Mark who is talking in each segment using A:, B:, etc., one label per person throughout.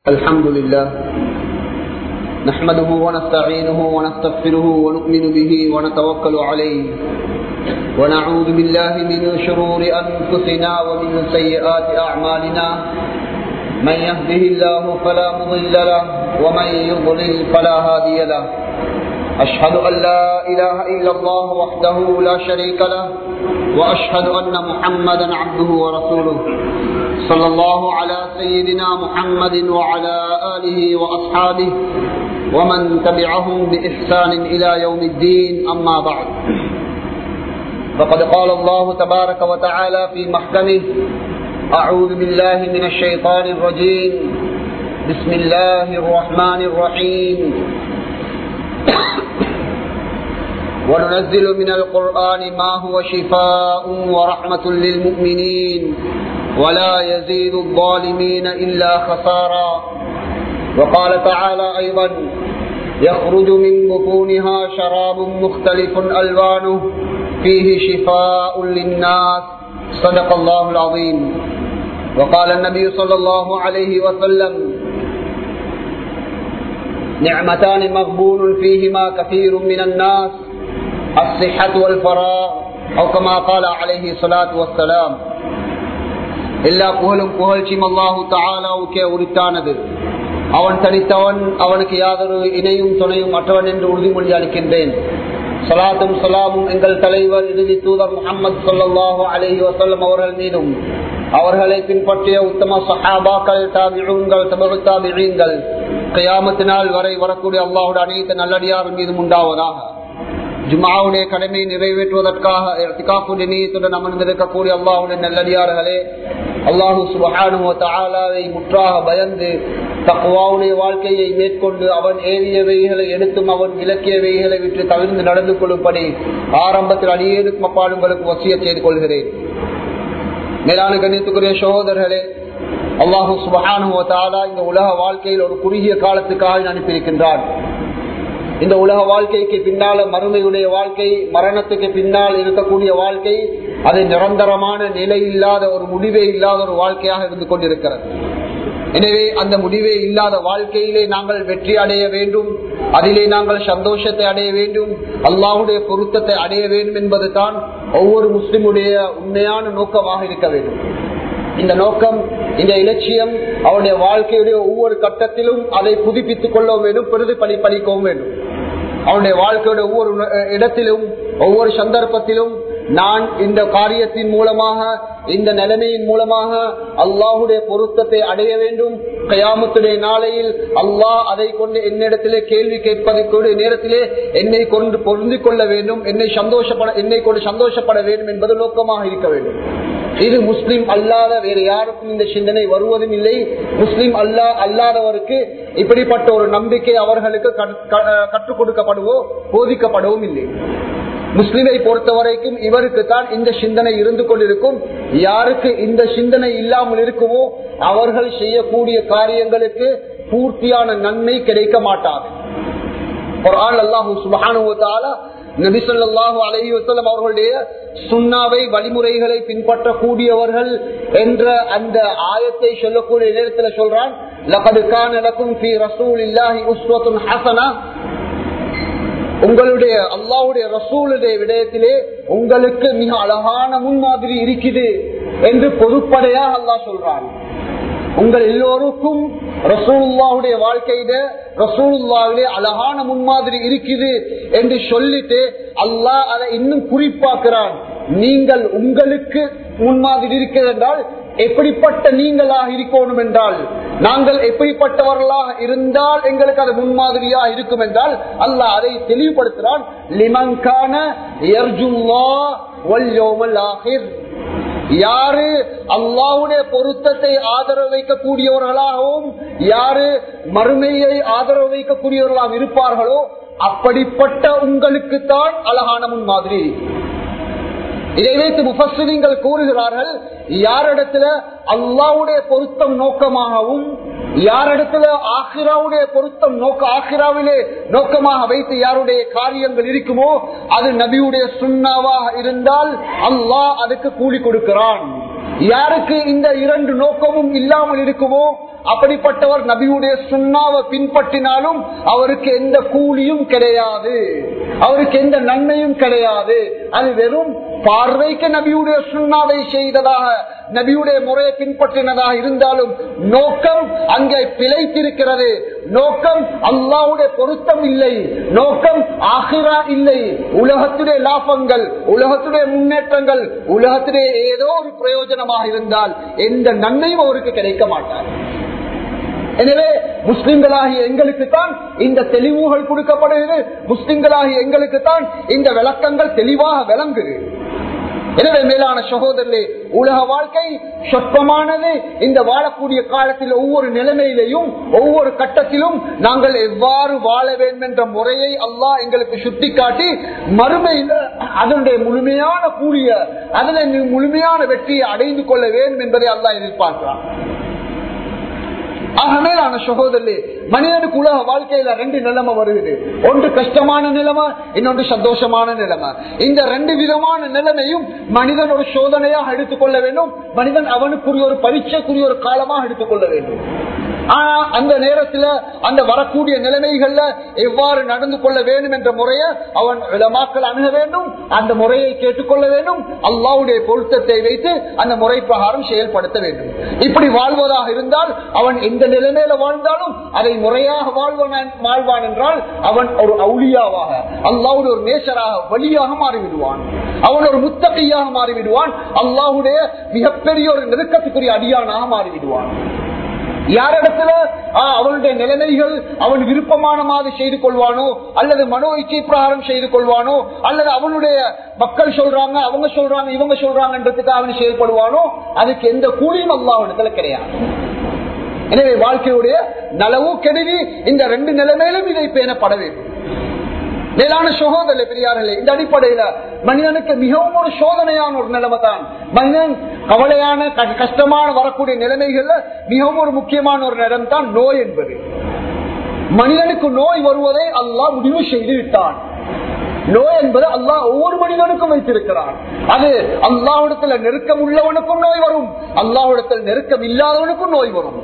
A: الحمد لله نحمده ونستعينه ونستغفره ونؤمن به ونتوكل عليه ونعوذ بالله من شرور أنفسنا ومن سيئات أعمالنا من يهده الله فلا مضل له ومن يضلل فلا هادي له أشهد أن لا إله إلا الله وحده لا شريك له وأشهد أن محمدا عبده ورسوله صلى الله على سيدنا محمد وعلى آله وأصحابه ومن تبعهم بإحسان إلى يوم الدين أما بعد فقد قال الله تبارك وتعالى في محكمه أعوذ بالله من الشيطان الرجيم بسم الله الرحمن الرحيم وننزل من القرآن ما هو شفاء ورحمة للمؤمنين ولا يزيد الظالمين إلا خسارا وقال تعالى أيضا يخرج من بطونها شراب مختلف ألوانه فيه شفاء للناس صدق الله العظيم وقال النبي صلى الله عليه وسلم نعمتان مغبون فيهما كثير من الناس الصحة والفراغ أو كما قال عليه الصلاة والسلام எல்லா புகழும் புகழ்ச்சியும் அல்லாஹு தாலாவுக்கே உரித்தானது அவன் தனித்தவன் அவனுக்கு யாதொரு இணையும் துணையும் மற்றவன் என்று உறுதிமொழி அளிக்கின்றேன் சலாத்தும் சலாமும் எங்கள் தலைவர் இறுதி தூதர் முகமது சொல்லாஹு அலஹி வசல்லம் அவர்கள் மீதும் அவர்களை பின்பற்றிய உத்தம சஹாபாக்கள் தாபிழங்கள் தமிழ் தாபிழங்கள் கயாமத்தினால் வரை வரக்கூடிய அல்லாஹுடைய அனைத்து நல்லடியார் மீதும் உண்டாவதாக ஜுமாவுடைய கடமையை நிறைவேற்றுவதற்காக நீயத்துடன் அமர்ந்திருக்கக்கூடிய அல்லாஹுடைய நல்லடியார்களே அல்லாஹு சுபஹானுவை முற்றாக பயந்து தக்குவாவுடைய வாழ்க்கையை மேற்கொண்டு அவன் ஏவியவைகளை எடுத்தும் அவன் விளக்கியவைகளை விட்டு தவிர்த்து நடந்து கொள்ளும்படி ஆரம்பத்தில் அடியேனுக்கும் அப்பாடுங்களுக்கு வசிய செய்து கொள்கிறேன் மேலான கணித்துக்குரிய சகோதரர்களே அல்லாஹு சுபஹானுவத்தாலா இந்த உலக வாழ்க்கையில் ஒரு குறுகிய காலத்துக்காக அனுப்பியிருக்கின்றான் இந்த உலக வாழ்க்கைக்கு பின்னால மறுமையுடைய வாழ்க்கை மரணத்துக்கு பின்னால் இருக்கக்கூடிய வாழ்க்கை அது நிரந்தரமான நிலை இல்லாத ஒரு முடிவே இல்லாத ஒரு வாழ்க்கையாக இருந்து கொண்டிருக்கிறது எனவே அந்த முடிவே இல்லாத வாழ்க்கையிலே நாங்கள் வெற்றி அடைய வேண்டும் அதிலே நாங்கள் சந்தோஷத்தை அடைய வேண்டும் அல்லாஹுடைய பொருத்தத்தை அடைய வேண்டும் என்பது தான் ஒவ்வொரு முஸ்லிமுடைய உண்மையான நோக்கமாக இருக்க வேண்டும் இந்த நோக்கம் இந்த இலட்சியம் அவருடைய வாழ்க்கையுடைய ஒவ்வொரு கட்டத்திலும் அதை புதுப்பித்துக் கொள்ள வேண்டும் பெரிது படி படிக்கவும் வேண்டும் அவனுடைய வாழ்க்கையுடைய ஒவ்வொரு இடத்திலும் ஒவ்வொரு சந்தர்ப்பத்திலும் நான் இந்த காரியத்தின் மூலமாக இந்த நிலைமையின் மூலமாக அல்லாஹுடைய பொருத்தத்தை அடைய வேண்டும் கயாமத்துடைய நாளையில் அல்லாஹ் அதை கொண்டு என்னிடத்திலே கேள்வி கேட்பதற்குரிய நேரத்திலே என்னை கொண்டு பொருந்திக் கொள்ள வேண்டும் என்னை சந்தோஷப்பட என்னை கொண்டு சந்தோஷப்பட வேண்டும் என்பது நோக்கமாக இருக்க வேண்டும் இது முஸ்லிம் அல்லாத வேறு யாருக்கும் இந்த சிந்தனை வருவதும் இல்லை முஸ்லிம் அல்லா அல்லாதவருக்கு இப்படிப்பட்ட ஒரு நம்பிக்கை அவர்களுக்கு கற்றுக் கொடுக்கப்படுவோ போதிக்கப்படவும் இல்லை முஸ்லிமை பொறுத்த வரைக்கும் இவருக்கு தான் இந்த சிந்தனை இருந்து கொண்டிருக்கும் யாருக்கு இந்த சிந்தனை இல்லாமல் இருக்குமோ அவர்கள் செய்யக்கூடிய காரியங்களுக்கு பூர்த்தியான நன்மை கிடைக்க மாட்டாது ஒரு ஆள் அல்லாஹூ சுபானுவத்தால நபிசல்லாஹு அலஹி வசலம் அவர்களுடைய சுண்ணாவை வழிமுறைகளை பின்பற்றக்கூடியவர்கள் என்ற அந்த ஆயத்தை சொல்லக்கூடிய நேரத்தில் சொல்றான் உங்களுடைய அல்லாவுடைய ரசூலுடைய விடயத்திலே உங்களுக்கு மிக அழகான முன்மாதிரி இருக்குது என்று பொதுப்படையாக அல்லாஹ் சொல்றான் உங்கள் எல்லோருக்கும் ரசூலுல்லாவுடைய வாழ்க்கையில ரசூலுல்லாவிலே அழகான முன்மாதிரி இருக்குது என்று சொல்லிட்டு அல்லாஹ் அதை இன்னும் குறிப்பாக்குறான் நீங்கள் உங்களுக்கு முன்மாதிரி இருக்கிறது என்றால் எப்படிப்பட்ட நீங்களாக இருக்கணும் என்றால் நாங்கள் எப்படிப்பட்டவர்களாக இருந்தால் எங்களுக்கு அது முன்மாதிரியாக இருக்கும் என்றால் அல்லாஹ் அதை தெளிவுபடுத்துகிறான் லிமங்கான யாரு அல்லாவுடைய பொருத்தத்தை ஆதரவு வைக்கக்கூடியவர்களாகவும் யாரு மறுமையை ஆதரவு வைக்கக்கூடியவர்களாக இருப்பார்களோ அப்படிப்பட்ட உங்களுக்கு தான் அழகான முன்மாதிரி இதை வைத்து முஃபஸ்ஸிரீன்கள் கூறுகிறார்கள் யாரிடத்துல அல்லாவுடைய பொருத்தம் நோக்கமாகவும் யாரிடத்துல ஆஹிராவுடைய பொருத்தம் நோக்க ஆஹிராவிலே நோக்கமாக வைத்து யாருடைய காரியங்கள் இருக்குமோ அது நபியுடைய சுண்ணாவாக இருந்தால் அல்லாஹ் அதுக்கு கூலி கொடுக்கிறான் யாருக்கு இந்த இரண்டு நோக்கமும் இல்லாமல் இருக்குமோ அப்படிப்பட்டவர் நபியுடைய சுண்ணாவை பின்பற்றினாலும் அவருக்கு எந்த கூலியும் கிடையாது அவருக்கு எந்த நன்மையும் கிடையாது அது வெறும் பார்வைக்கு நபியுடைய சுண்ணாவை செய்ததாக நபியுடைய முறையை பின்பற்றினதாக இருந்தாலும் நோக்கம் அங்கே பிழைத்திருக்கிறது நோக்கம் அல்லாவுடைய பொருத்தம் இல்லை நோக்கம் ஆகிரா இல்லை உலகத்துடைய லாபங்கள் உலகத்துடைய முன்னேற்றங்கள் உலகத்துடைய ஏதோ ஒரு பிரயோஜனமாக இருந்தால் எந்த நன்மையும் அவருக்கு கிடைக்க மாட்டார் எனவே முஸ்லிம்களாகிய எங்களுக்கு தான் இந்த தெளிவுகள் கொடுக்கப்படுகிறது முஸ்லிம்களாகிய எங்களுக்கு தான் இந்த விளக்கங்கள் தெளிவாக விளங்குது எனவே மேலான சகோதரர்களே உலக வாழ்க்கை சொற்பமானது இந்த வாழக்கூடிய காலத்தில் ஒவ்வொரு நிலைமையிலையும் ஒவ்வொரு கட்டத்திலும் நாங்கள் எவ்வாறு வாழ வேண்டும் என்ற முறையை அல்லாஹ் எங்களுக்கு சுட்டி காட்டி மறுமையில் அதனுடைய முழுமையான கூலிய அதனை முழுமையான வெற்றியை அடைந்து கொள்ள வேண்டும் என்பதை அல்லாஹ் எதிர்பார்க்கிறான் ஆக மேலான சகோதரே மனிதனுக்கு உலக வாழ்க்கையில ரெண்டு நிலைமை வருகிறது ஒன்று கஷ்டமான நிலைமை இன்னொன்று சந்தோஷமான நிலைமை இந்த ரெண்டு விதமான நிலைமையும் மனிதன் ஒரு சோதனையாக எடுத்துக்கொள்ள வேண்டும் மனிதன் அவனுக்குரிய ஒரு பரீட்சைக்குரிய ஒரு காலமாக எடுத்துக்கொள்ள வேண்டும் ஆனா அந்த நேரத்துல அந்த வரக்கூடிய நிலைமைகள்ல எவ்வாறு நடந்து கொள்ள வேண்டும் என்ற முறையை அவன் விளமாக்கல் அணுக வேண்டும் அந்த முறையை கேட்டுக்கொள்ள வேண்டும் அல்லாவுடைய பொருத்தத்தை வைத்து அந்த முறை பிரகாரம் செயல்படுத்த வேண்டும் இப்படி வாழ்வதாக இருந்தால் அவன் எந்த நிலைமையில வாழ்ந்தாலும் அதை முறையாக வாழ்வான் வாழ்வான் என்றால் அவன் ஒரு அவுளியாவாக அல்லாவுடைய ஒரு நேசராக வழியாக மாறிவிடுவான் அவன் ஒரு முத்தகையாக மாறிவிடுவான் அல்லாவுடைய மிகப்பெரிய ஒரு நெருக்கத்துக்குரிய அடியானாக மாறிவிடுவான் யாரிடத்துல அவனுடைய நிலைமைகள் அவன் விருப்பமான மாதிரி செய்து கொள்வானோ அல்லது மனோ இச்சை பிரகாரம் செய்து கொள்வானோ அல்லது அவனுடைய மக்கள் சொல்றாங்க அவங்க சொல்றாங்க இவங்க சொல்றாங்கன்றதுக்கு அவன் செயல்படுவானோ அதுக்கு எந்த கூலியும் அல்லாவிடத்துல கிடையாது எனவே வாழ்க்கையுடைய நலவு கெடுதி இந்த ரெண்டு நிலைமையிலும் இதை பேணப்பட வேண்டும் மேலான சகோதர பெரியார்களே இந்த அடிப்படையில மனிதனுக்கு மிகவும் ஒரு சோதனையான ஒரு நிலைமை தான் மனிதன் கவலையான கஷ்டமான வரக்கூடிய நிலைமைகள்ல மிகவும் ஒரு முக்கியமான ஒரு நிலம் தான் நோய் என்பது மனிதனுக்கு நோய் வருவதை அல்லாஹ் முடிவு செய்து விட்டான் நோய் என்பது அல்லாஹ் ஒவ்வொரு மனிதனுக்கும் வைத்திருக்கிறான் அது அல்லாஹிடத்துல நெருக்கம் உள்ளவனுக்கும் நோய் வரும் அல்லாஹிடத்தில் நெருக்கம் இல்லாதவனுக்கும் நோய் வரும்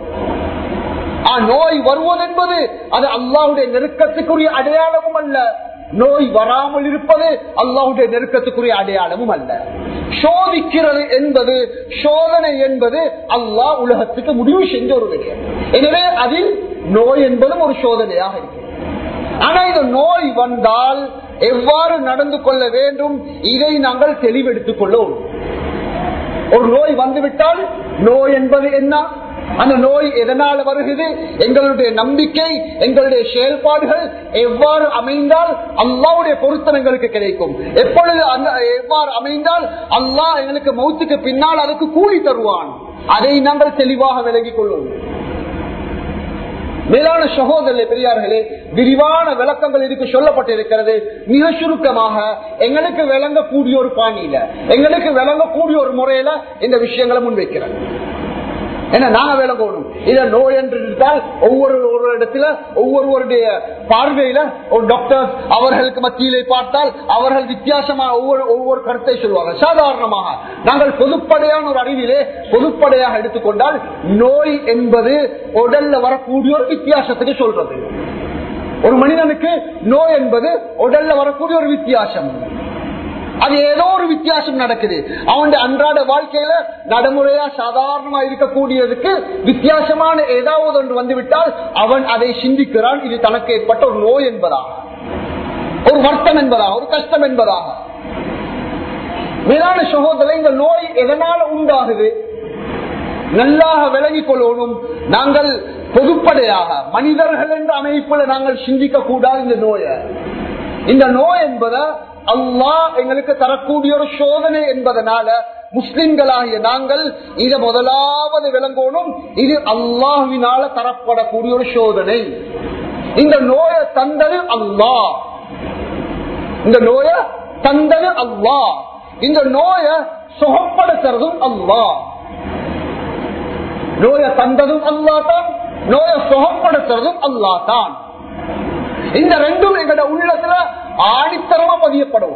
A: நோய் வருவது என்பது அது அல்லாஹுடைய நெருக்கத்துக்குரிய அடையாளமும் அல்ல நோய் வராமல் இருப்பது அல்லாஹுடைய நெருக்கத்துக்குரிய அடையாளமும் அல்ல சோதிக்கிறது என்பது சோதனை என்பது அல்லாஹ் உலகத்துக்கு முடிவு செஞ்ச ஒரு விடயம் எனவே அதில் நோய் என்பதும் ஒரு சோதனையாக இருக்கு ஆனா இந்த நோய் வந்தால் எவ்வாறு நடந்து கொள்ள வேண்டும் இதை நாங்கள் தெளிவெடுத்துக் கொள்ளும் ஒரு நோய் வந்துவிட்டால் நோய் என்பது என்ன அந்த நோய் எதனால் வருகிறது எங்களுடைய நம்பிக்கை எங்களுடைய செயல்பாடுகள் எவ்வாறு அமைந்தால் அல்லாவுடைய பொருத்தம் எங்களுக்கு கிடைக்கும் எப்பொழுது எவ்வாறு அமைந்தால் அல்லாஹ் எங்களுக்கு மௌத்துக்கு பின்னால் அதுக்கு கூலி தருவான் அதை நாங்கள் தெளிவாக விலகிக் கொள்வோம் மேலான சகோதரர்களே பெரியார்களே விரிவான விளக்கங்கள் இதுக்கு சொல்லப்பட்டிருக்கிறது மிக சுருக்கமாக எங்களுக்கு விளங்கக்கூடிய ஒரு பாணியில எங்களுக்கு விளங்கக்கூடிய ஒரு முறையில இந்த விஷயங்களை முன்வைக்கிறேன் ஏன்னா நாங்க விளங்கணும் இத நோய் என்று இருந்தால் ஒவ்வொரு ஒரு இடத்துல ஒவ்வொருவருடைய பார்வையில ஒரு டாக்டர் அவர்களுக்கு மத்தியிலே பார்த்தால் அவர்கள் வித்தியாசமா ஒவ்வொரு ஒவ்வொரு கருத்தை சொல்வாங்க சாதாரணமாக நாங்கள் பொதுப்படையான ஒரு அறிவிலே பொதுப்படையாக எடுத்துக்கொண்டால் நோய் என்பது உடல்ல வரக்கூடிய ஒரு வித்தியாசத்துக்கு சொல்றது ஒரு மனிதனுக்கு நோய் என்பது உடல்ல வரக்கூடிய ஒரு வித்தியாசம் அது ஏதோ ஒரு வித்தியாசம் நடக்குது அவன் அன்றாட வாழ்க்கையில நடைமுறையா சாதாரணமா இருக்கக்கூடியதுக்கு வித்தியாசமான ஏதாவது ஒன்று வந்துவிட்டால் அவன் அதை சிந்திக்கிறான் இது தனக்கு ஏற்பட்ட ஒரு நோய் என்பதாக ஒரு வருத்தம் என்பதாக ஒரு கஷ்டம் என்பதாக மேலான சகோதரர் இந்த நோய் எதனால உண்டாகுது நல்லாக விளங்கிக் கொள்ளணும் நாங்கள் பொதுப்படையாக மனிதர்கள் என்ற அமைப்புல நாங்கள் சிந்திக்க கூடாது இந்த நோயை இந்த நோய் என்பதை அல்லாஹ் எங்களுக்கு தரக்கூடிய ஒரு சோதனை என்பதனால முஸ்லிம்களாகிய நாங்கள் இதை முதலாவது விளங்கணும் இது அல்லாஹுவினால தரப்படக்கூடிய ஒரு சோதனை இந்த நோயை தந்தது அல்லாஹ் இந்த நோய தந்தது அல்லாஹ் இந்த நோய சுகப்படுத்துறதும் அல்லாஹ் நோய தந்ததும் அல்லா தான் நோய சுகப்படுத்துறதும் அல்லா தான் இந்த ரெண்டும் எங்களோட உள்ளத்துல ஆணித்தரமா பதியப்படும்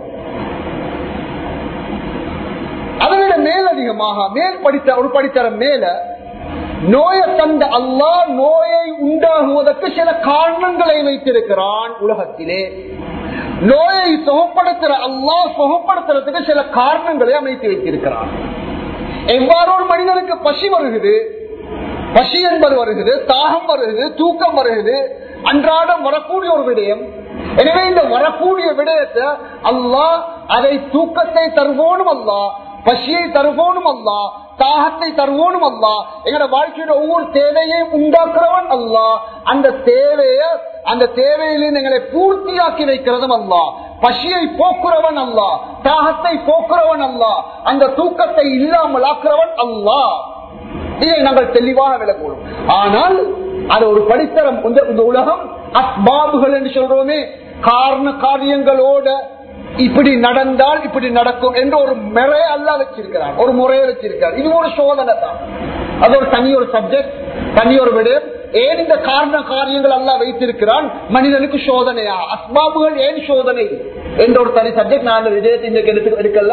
A: அதை விட மேலதிகமாக மேல் படித்த ஒரு படித்தரம் மேல நோயை தந்த அல்லாஹ் நோயை உண்டாகுவதற்கு சில காரணங்களை வைத்திருக்கிறான் உலகத்திலே நோயை சுகப்படுத்துற அல்லாஹ் சுகப்படுத்துறதுக்கு சில காரணங்களை அமைத்து வைத்திருக்கிறான் எவ்வாறு ஒரு மனிதனுக்கு பசி வருகிறது பசி என்பது வருகிறது தாகம் வருகிறது தூக்கம் வருகிறது அன்றாடம் வரக்கூடிய ஒரு விடயம் எனவே இந்த வரக்கூடிய விடயத்தை அல்லாஹ் அதை தூக்கத்தை தருவோனும் அல்லா பசியை தருவோனும் அல்லா தாகத்தை தருவோனும் அல்லா எங்களோட வாழ்க்கையோட ஒவ்வொரு தேவையையும் உண்டாக்குறவன் அல்லா அந்த தேவைய அந்த தேவையிலிருந்து எங்களை பூர்த்தியாக்கி வைக்கிறதும் அல்லா பசியை போக்குறவன் அல்லா தாகத்தை போக்குறவன் அல்லா அந்த தூக்கத்தை இல்லாமல் ஆக்குறவன் அல்லா இதை நாங்கள் தெளிவாக விளக்குவோம் ஆனால் அது ஒரு படித்தரம் இந்த உலகம் அஸ்பாபுகள் என்று சொல்றோமே காரண காரியங்களோட இப்படி நடந்தால் இப்படி நடக்கும் என்று ஒரு முறை அல்ல வச்சிருக்கிறார் ஒரு முறையை வச்சிருக்கார் இது ஒரு சோதனை தான் அது ஒரு தனி ஒரு சப்ஜெக்ட் தனி ஒரு விடயம் ஏன் இந்த காரண காரியங்கள் எல்லாம் வைத்திருக்கிறான் மனிதனுக்கு சோதனையா அஸ்பாபுகள் ஏன் சோதனை என்ற ஒரு தனி சப்ஜெக்ட் நான் விஜயத்தை இன்றைக்கு எடுத்து எடுக்கல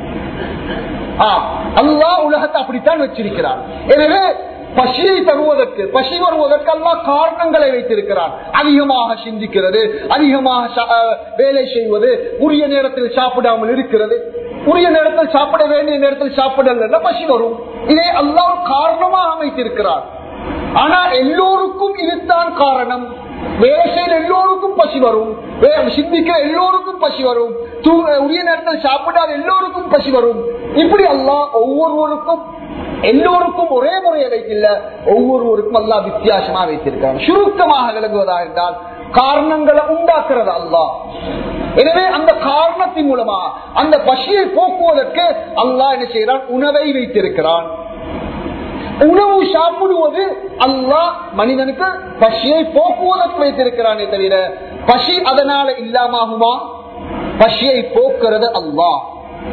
A: அல்லா உலகத்தை அப்படித்தான் வச்சிருக்கிறார் எனவே பசியை தருவதற்கு பசி வருவதற்கு அல்லா காரணங்களை வைத்திருக்கிறார் அதிகமாக சிந்திக்கிறது அதிகமாக வேலை செய்வது உரிய நேரத்தில் சாப்பிடாமல் இருக்கிறது உரிய நேரத்தில் சாப்பிட வேண்டிய நேரத்தில் சாப்பிடல பசி வரும் இதே அல்லா காரணமாக அமைத்திருக்கிறார் ஆனா எல்லோருக்கும் இதுதான் காரணம் வேலை செய்யற எல்லோருக்கும் பசி வரும் சிந்திக்கிற எல்லோருக்கும் பசி வரும் உரிய நேரத்தில் சாப்பிடாத எல்லோருக்கும் பசி வரும் இப்படி எல்லாம் ஒவ்வொருவருக்கும் எல்லோருக்கும் ஒரே முறையை வைக்கல ஒவ்வொருவருக்கும் எல்லாம் வித்தியாசமா வைத்திருக்காங்க சுருக்கமாக விளங்குவதா என்றால் காரணங்களை உண்டாக்குறது அல்லா எனவே அந்த காரணத்தின் மூலமா அந்த பசியை போக்குவதற்கு அல்லாஹ் என்ன செய்யறான் உணவை வைத்திருக்கிறான் உணவு சாப்பிடுவது அல்லாஹ் மனிதனுக்கு பசியை போக்குவதற்கு வைத்திருக்கிறானே தவிர பசி அதனால இல்லாமகுமா பசியை போக்குறது அல்லாஹ்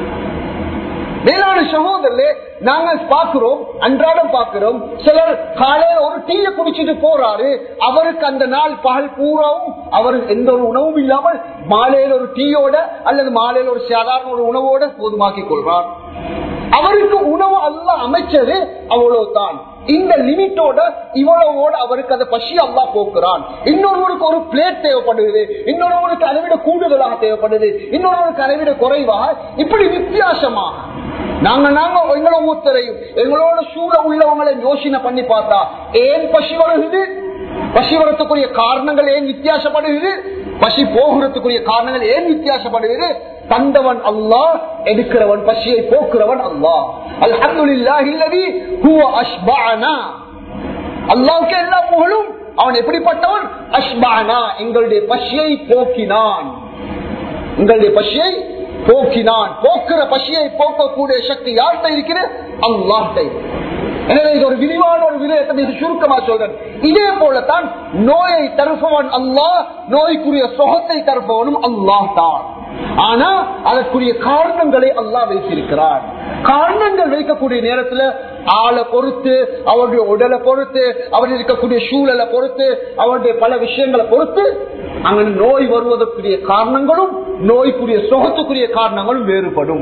A: வேளாண் சகோதரர்களே நாங்கள் பார்க்கிறோம் அன்றாடம் பார்க்கிறோம் சிலர் காலையில ஒரு டீயை குடிச்சிட்டு போறாரு அவருக்கு அந்த நாள் பகல் பூராவும் அவர் எந்த ஒரு உணவும் இல்லாமல் மாலையில ஒரு டீயோட அல்லது மாலையில ஒரு சாதாரண ஒரு உணவோட போதுமாக்கிக் கொள்வார் அவருக்கு உணவு அல்ல அமைச்சது அவ்வளவுதான் இந்த லிமிட்டோட இவ்வளவோட அவருக்கு அந்த பசி அல்லா போக்குறான் இன்னொருவருக்கு ஒரு பிளேட் தேவைப்படுது இன்னொருவருக்கு அதை விட கூடுதலாக தேவைப்படுது இன்னொருவருக்கு அதை விட குறைவாக இப்படி வித்தியாசமாக நாங்க நாங்க எங்களை ஒவ்வொருத்தரையும் எங்களோட சூழ உள்ளவங்களை யோசனை பண்ணி பார்த்தா ஏன் பசி வருகிறது பசி வரத்துக்குரிய காரணங்கள் ஏன் வித்தியாசப்படுகிறது பசி போகிறதுக்குரிய காரணங்கள் ஏன் வித்தியாசப்படுகிறது தந்தவன் அல்லா எடுக்கிறவன் பசியை போக்குறவன் அல்லா அல்ஹம்துலில்லாஹில்லதி ஹுவ அஷ்பஅனா அல்லாஹ்வுக்கு எல்லா புகழும் அவன் எப்படிப்பட்டவன் அஷ்பானா எங்களுடைய பசியை போக்கினான் எங்களுடைய பசியை போக்கினான் போக்குற பசியை போக்கக்கூடிய சக்தி யார்கிட்ட இருக்கிறது அல்லாஹ்ட்ட எனவே இது ஒரு விரிவான ஒரு விதயத்தை மிக சுருக்கமா சொல்றேன் இதே போலத்தான் நோயை தருப்பவன் அல்லாஹ் நோய்க்குரிய சுகத்தை தருப்பவனும் அல்லாஹ் தான் ஆனா அதற்குரிய காரணங்களை அல்லாஹ் வைத்திருக்கிறார் காரணங்கள் வைக்கக்கூடிய நேரத்துல ஆளை பொறுத்து அவருடைய உடலை பொறுத்து அவர் இருக்கக்கூடிய சூழலை பொறுத்து அவருடைய பல விஷயங்களை பொறுத்து அங்க நோய் வருவதற்குரிய காரணங்களும் நோய்க்குரிய சுகத்துக்குரிய காரணங்களும் வேறுபடும்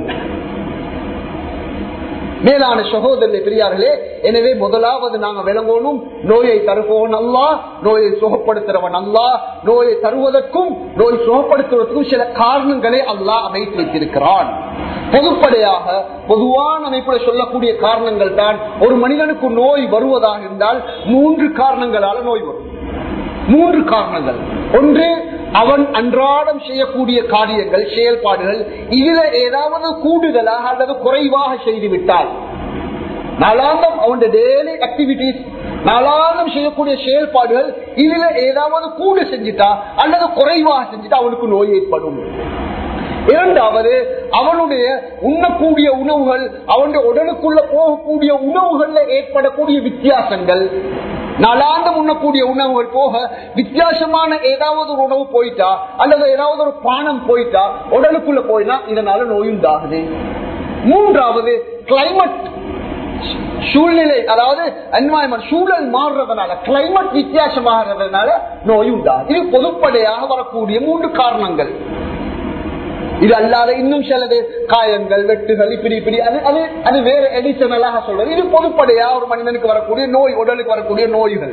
A: மேலான சகோதரனை பெரியார்களே எனவே முதலாவது நாங்க விளங்கணும் நோயை தருபவன் அல்லா நோயை சுகப்படுத்துறவன் அல்லா நோயை தருவதற்கும் நோய் சுகப்படுத்துவதற்கும் சில காரணங்களை அல்லாஹ் அமைத்து வைத்திருக்கிறான் பொதுப்படையாக பொதுவான அமைப்புல சொல்லக்கூடிய காரணங்கள் தான் ஒரு மனிதனுக்கு நோய் வருவதாக இருந்தால் மூன்று காரணங்களால நோய் வரும் மூன்று காரணங்கள் ஒன்று அவன் அன்றாடம் செய்யக்கூடிய காரியங்கள் செயல்பாடுகள் இதுல ஏதாவது கூடுதலாக அல்லது குறைவாக செய்துவிட்டால் நாளாந்தம் அவனுடைய டெய்லி ஆக்டிவிட்டிஸ் நாளாந்தம் செய்யக்கூடிய செயல்பாடுகள் இதுல ஏதாவது கூடு செஞ்சுட்டா அல்லது குறைவாக செஞ்சுட்டா அவனுக்கு நோய் ஏற்படும் இரண்டாவது அவனுடைய உண்ணக்கூடிய உணவுகள் அவனுடைய உடலுக்குள்ள போகக்கூடிய உணவுகள்ல ஏற்படக்கூடிய வித்தியாசங்கள் நாளாந்தம் உண்ணக்கூடிய உணவுகள் போக வித்தியாசமான ஏதாவது ஒரு உணவு போயிட்டா அல்லது ஏதாவது ஒரு பானம் போயிட்டா உடலுக்குள்ள போயினா இதனால நோயுண்டாகுது மூன்றாவது கிளைமேட் சூழ்நிலை அதாவது என்வாயன்மெண்ட் சூழல் மாறுறதுனால கிளைமேட் வித்தியாசமாகிறதுனால நோய் உண்டாகுது இது பொதுப்படையாக வரக்கூடிய மூன்று காரணங்கள் இது அல்லாத இன்னும் சிலது காயங்கள் வெட்டுகள் இப்படி இப்படி அது அது அது வேற எடிஷனலாக சொல்றது இது பொதுப்படையா ஒரு மனிதனுக்கு வரக்கூடிய நோய் உடலுக்கு வரக்கூடிய நோய்கள்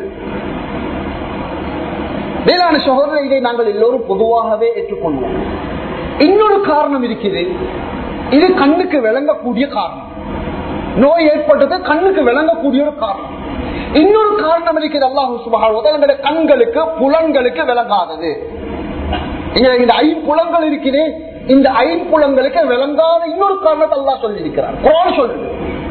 A: வேளாண் சகோதரர் இதை நாங்கள் எல்லோரும் பொதுவாகவே ஏற்றுக்கொள்வோம் இன்னொரு காரணம் இருக்குது இது கண்ணுக்கு விளங்கக்கூடிய காரணம் நோய் ஏற்பட்டது கண்ணுக்கு விளங்கக்கூடிய ஒரு காரணம் இன்னொரு காரணம் இருக்குது அல்லாஹு சுபகான கண்களுக்கு புலன்களுக்கு விளங்காதது இங்க இந்த ஐம்புலங்கள் இருக்குது இந்த ஐம்புலங்களுக்கு விளங்காத இன்னொரு காரணத்தை அல்லா சொல்லி இருக்கிறார் குரான் சொல்லுது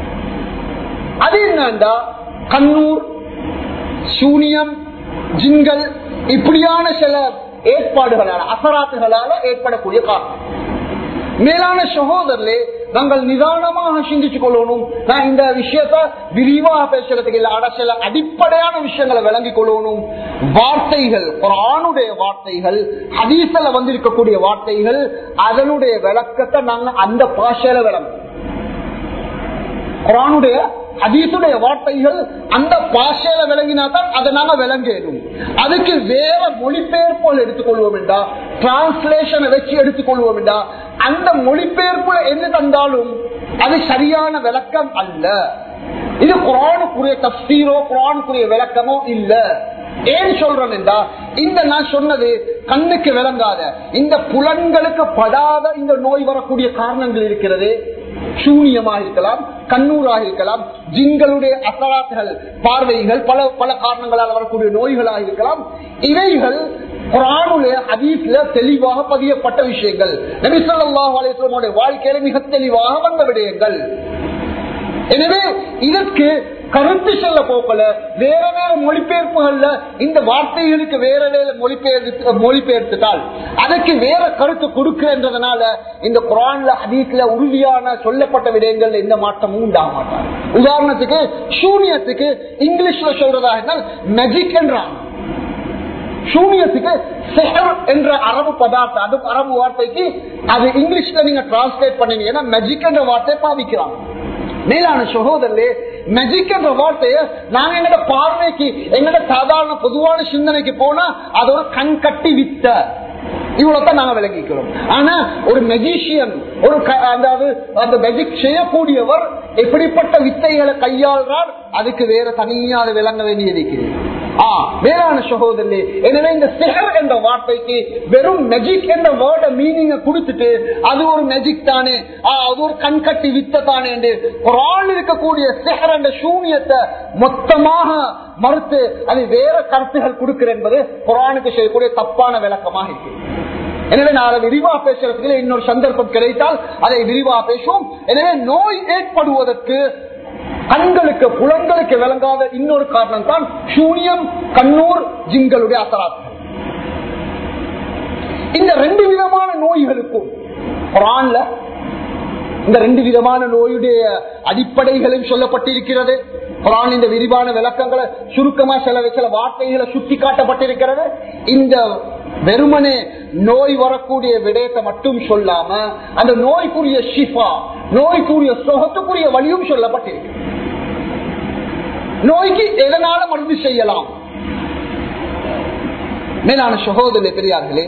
A: அது என்னண்டா கண்ணூர் சூனியம் ஜிங்கள் இப்படியான சில ஏற்பாடுகளால அசராத்துகளால ஏற்படக்கூடிய காரணம் மேலான சகோதரர்களே நாங்கள் நிதானமாக சிந்திச்சு கொள்ளணும் நான் இந்த விஷயத்த விரிவாக பேசுறதுக்கு இல்ல ஆனா சில அடிப்படையான விஷயங்களை விளங்கிக் கொள்ளணும் வார்த்தைகள் ஒரு ஆணுடைய வார்த்தைகள் ஹதீசல வந்திருக்கக்கூடிய வார்த்தைகள் அதனுடைய விளக்கத்தை நாங்க அந்த பாஷையில விளங்கும் குரானுடைய ஹதீசுடைய வார்த்தைகள் அந்த பாஷையில விளங்கினாதான் அதை நாங்க விளங்கணும் அதுக்கு வேற மொழிபெயர்ப்புகள் எடுத்துக்கொள்வோம் என்றா டிரான்ஸ்லேஷனை வச்சு எடுத்துக்கொள்வோம் என்றா அந்த மொழிபெயர்ப்புல என்ன தந்தாலும் அது சரியான விளக்கம் அல்ல இது குரானுக்குரிய தப்சீரோ குரானுக்குரிய விளக்கமோ இல்ல ஏன் சொல்றேன் என்றா இந்த நான் சொன்னது கண்ணுக்கு விளங்காத இந்த புலன்களுக்கு படாத இந்த நோய் வரக்கூடிய காரணங்கள் இருக்கிறது சூனியமாக இருக்கலாம் கண்ணூராக இருக்கலாம் ஜிங்களுடைய அசராத்துகள் பார்வைகள் பல பல காரணங்களால் வரக்கூடிய நோய்களாக இருக்கலாம் இவைகள் குரானுடைய ஹதீஸ்ல தெளிவாக பதியப்பட்ட விஷயங்கள் நபிசல்லாஹ் அலிஸ்லமுடைய வாழ்க்கையில மிக தெளிவாக வந்த விடயங்கள் எனவே இதற்கு கருத்து சொல்ல போக்கல வேற வேற மொழிபெயர்ப்புகள்ல இந்த வார்த்தைகளுக்கு வேற வேற மொழிபெயர்த்து மொழிபெயர்த்துட்டால் அதற்கு வேற கருத்து கொடுக்கிறதுனால இந்த குரான்ல ஹதீஸ்ல உறுதியான சொல்லப்பட்ட விடயங்கள் எந்த மாற்றமும் உண்டாக மாட்டார் உதாரணத்துக்கு சூனியத்துக்கு இங்கிலீஷ்ல சொல்றதா இருந்தால் மெஜிக் என்றாங்க சூனியத்துக்கு செஹர் என்ற அரபு பதார்த்தம் அது அரபு வார்த்தைக்கு அது இங்கிலீஷ்ல நீங்க டிரான்ஸ்லேட் பண்ணீங்கன்னா மெஜிக் என்ற வார்த்தை பாவிக்கிறாங்க மேலான சகோதரே மெஜிக் என்ற வார்த்தைய நாங்க எங்கட பார்வைக்கு எங்கட சாதாரண பொதுவான சிந்தனைக்கு போனா அது ஒரு கண் கட்டி வித்த இவ்வளவுதான் நாங்க விளங்கிக்கிறோம் ஆனா ஒரு மெஜிஷியன் ஒரு அதாவது அந்த மெஜிக் செய்யக்கூடியவர் எப்படிப்பட்ட வித்தைகளை கையாள்றார் அதுக்கு வேற தனியாக விளங்க வேண்டியது இருக்கிறது வேளாண் சகோதரே எனவே இந்த செஹர் என்ற வார்த்தைக்கு வெறும் மெஜிக் என்ற வேர்ட மீனிங்க கொடுத்துட்டு அது ஒரு மெஜிக் தானே அது ஒரு கண்கட்டி வித்த தானே என்று குரான் இருக்கக்கூடிய செஹர் என்ற சூனியத்தை மொத்தமாக மறுத்து அது வேற கருத்துகள் கொடுக்கிற என்பது குரானுக்கு செய்யக்கூடிய தப்பான விளக்கமாக இருக்கு எனவே நான் அதை விரிவா பேசுறதுக்கு இன்னொரு சந்தர்ப்பம் கிடைத்தால் அதை விரிவா பேசுவோம் எனவே நோய் ஏற்படுவதற்கு கண்களுக்கு புலங்களுக்கு விளங்காத இன்னொரு காரணம் தான் சூனியம் கண்ணூர் ஜிங்களுடைய அசராத்துகள் இந்த ரெண்டு விதமான நோய்களுக்கும் குரான்ல இந்த ரெண்டு விதமான நோயுடைய அடிப்படைகளும் சொல்லப்பட்டிருக்கிறது குரான் இந்த விரிவான விளக்கங்களை சுருக்கமா சில சில வார்த்தைகளை சுட்டி காட்டப்பட்டிருக்கிறது இந்த வெறுமனே நோய் வரக்கூடிய விடயத்தை மட்டும் சொல்லாம அந்த நோய்க்குரிய ஷிஃபா நோய்க்குரிய சுகத்துக்குரிய வழியும் சொல்லப்பட்டிருக்கு நோய்க்கு எதனால மருந்து செய்யலாம் மேலான சகோதரே பெரியார்களே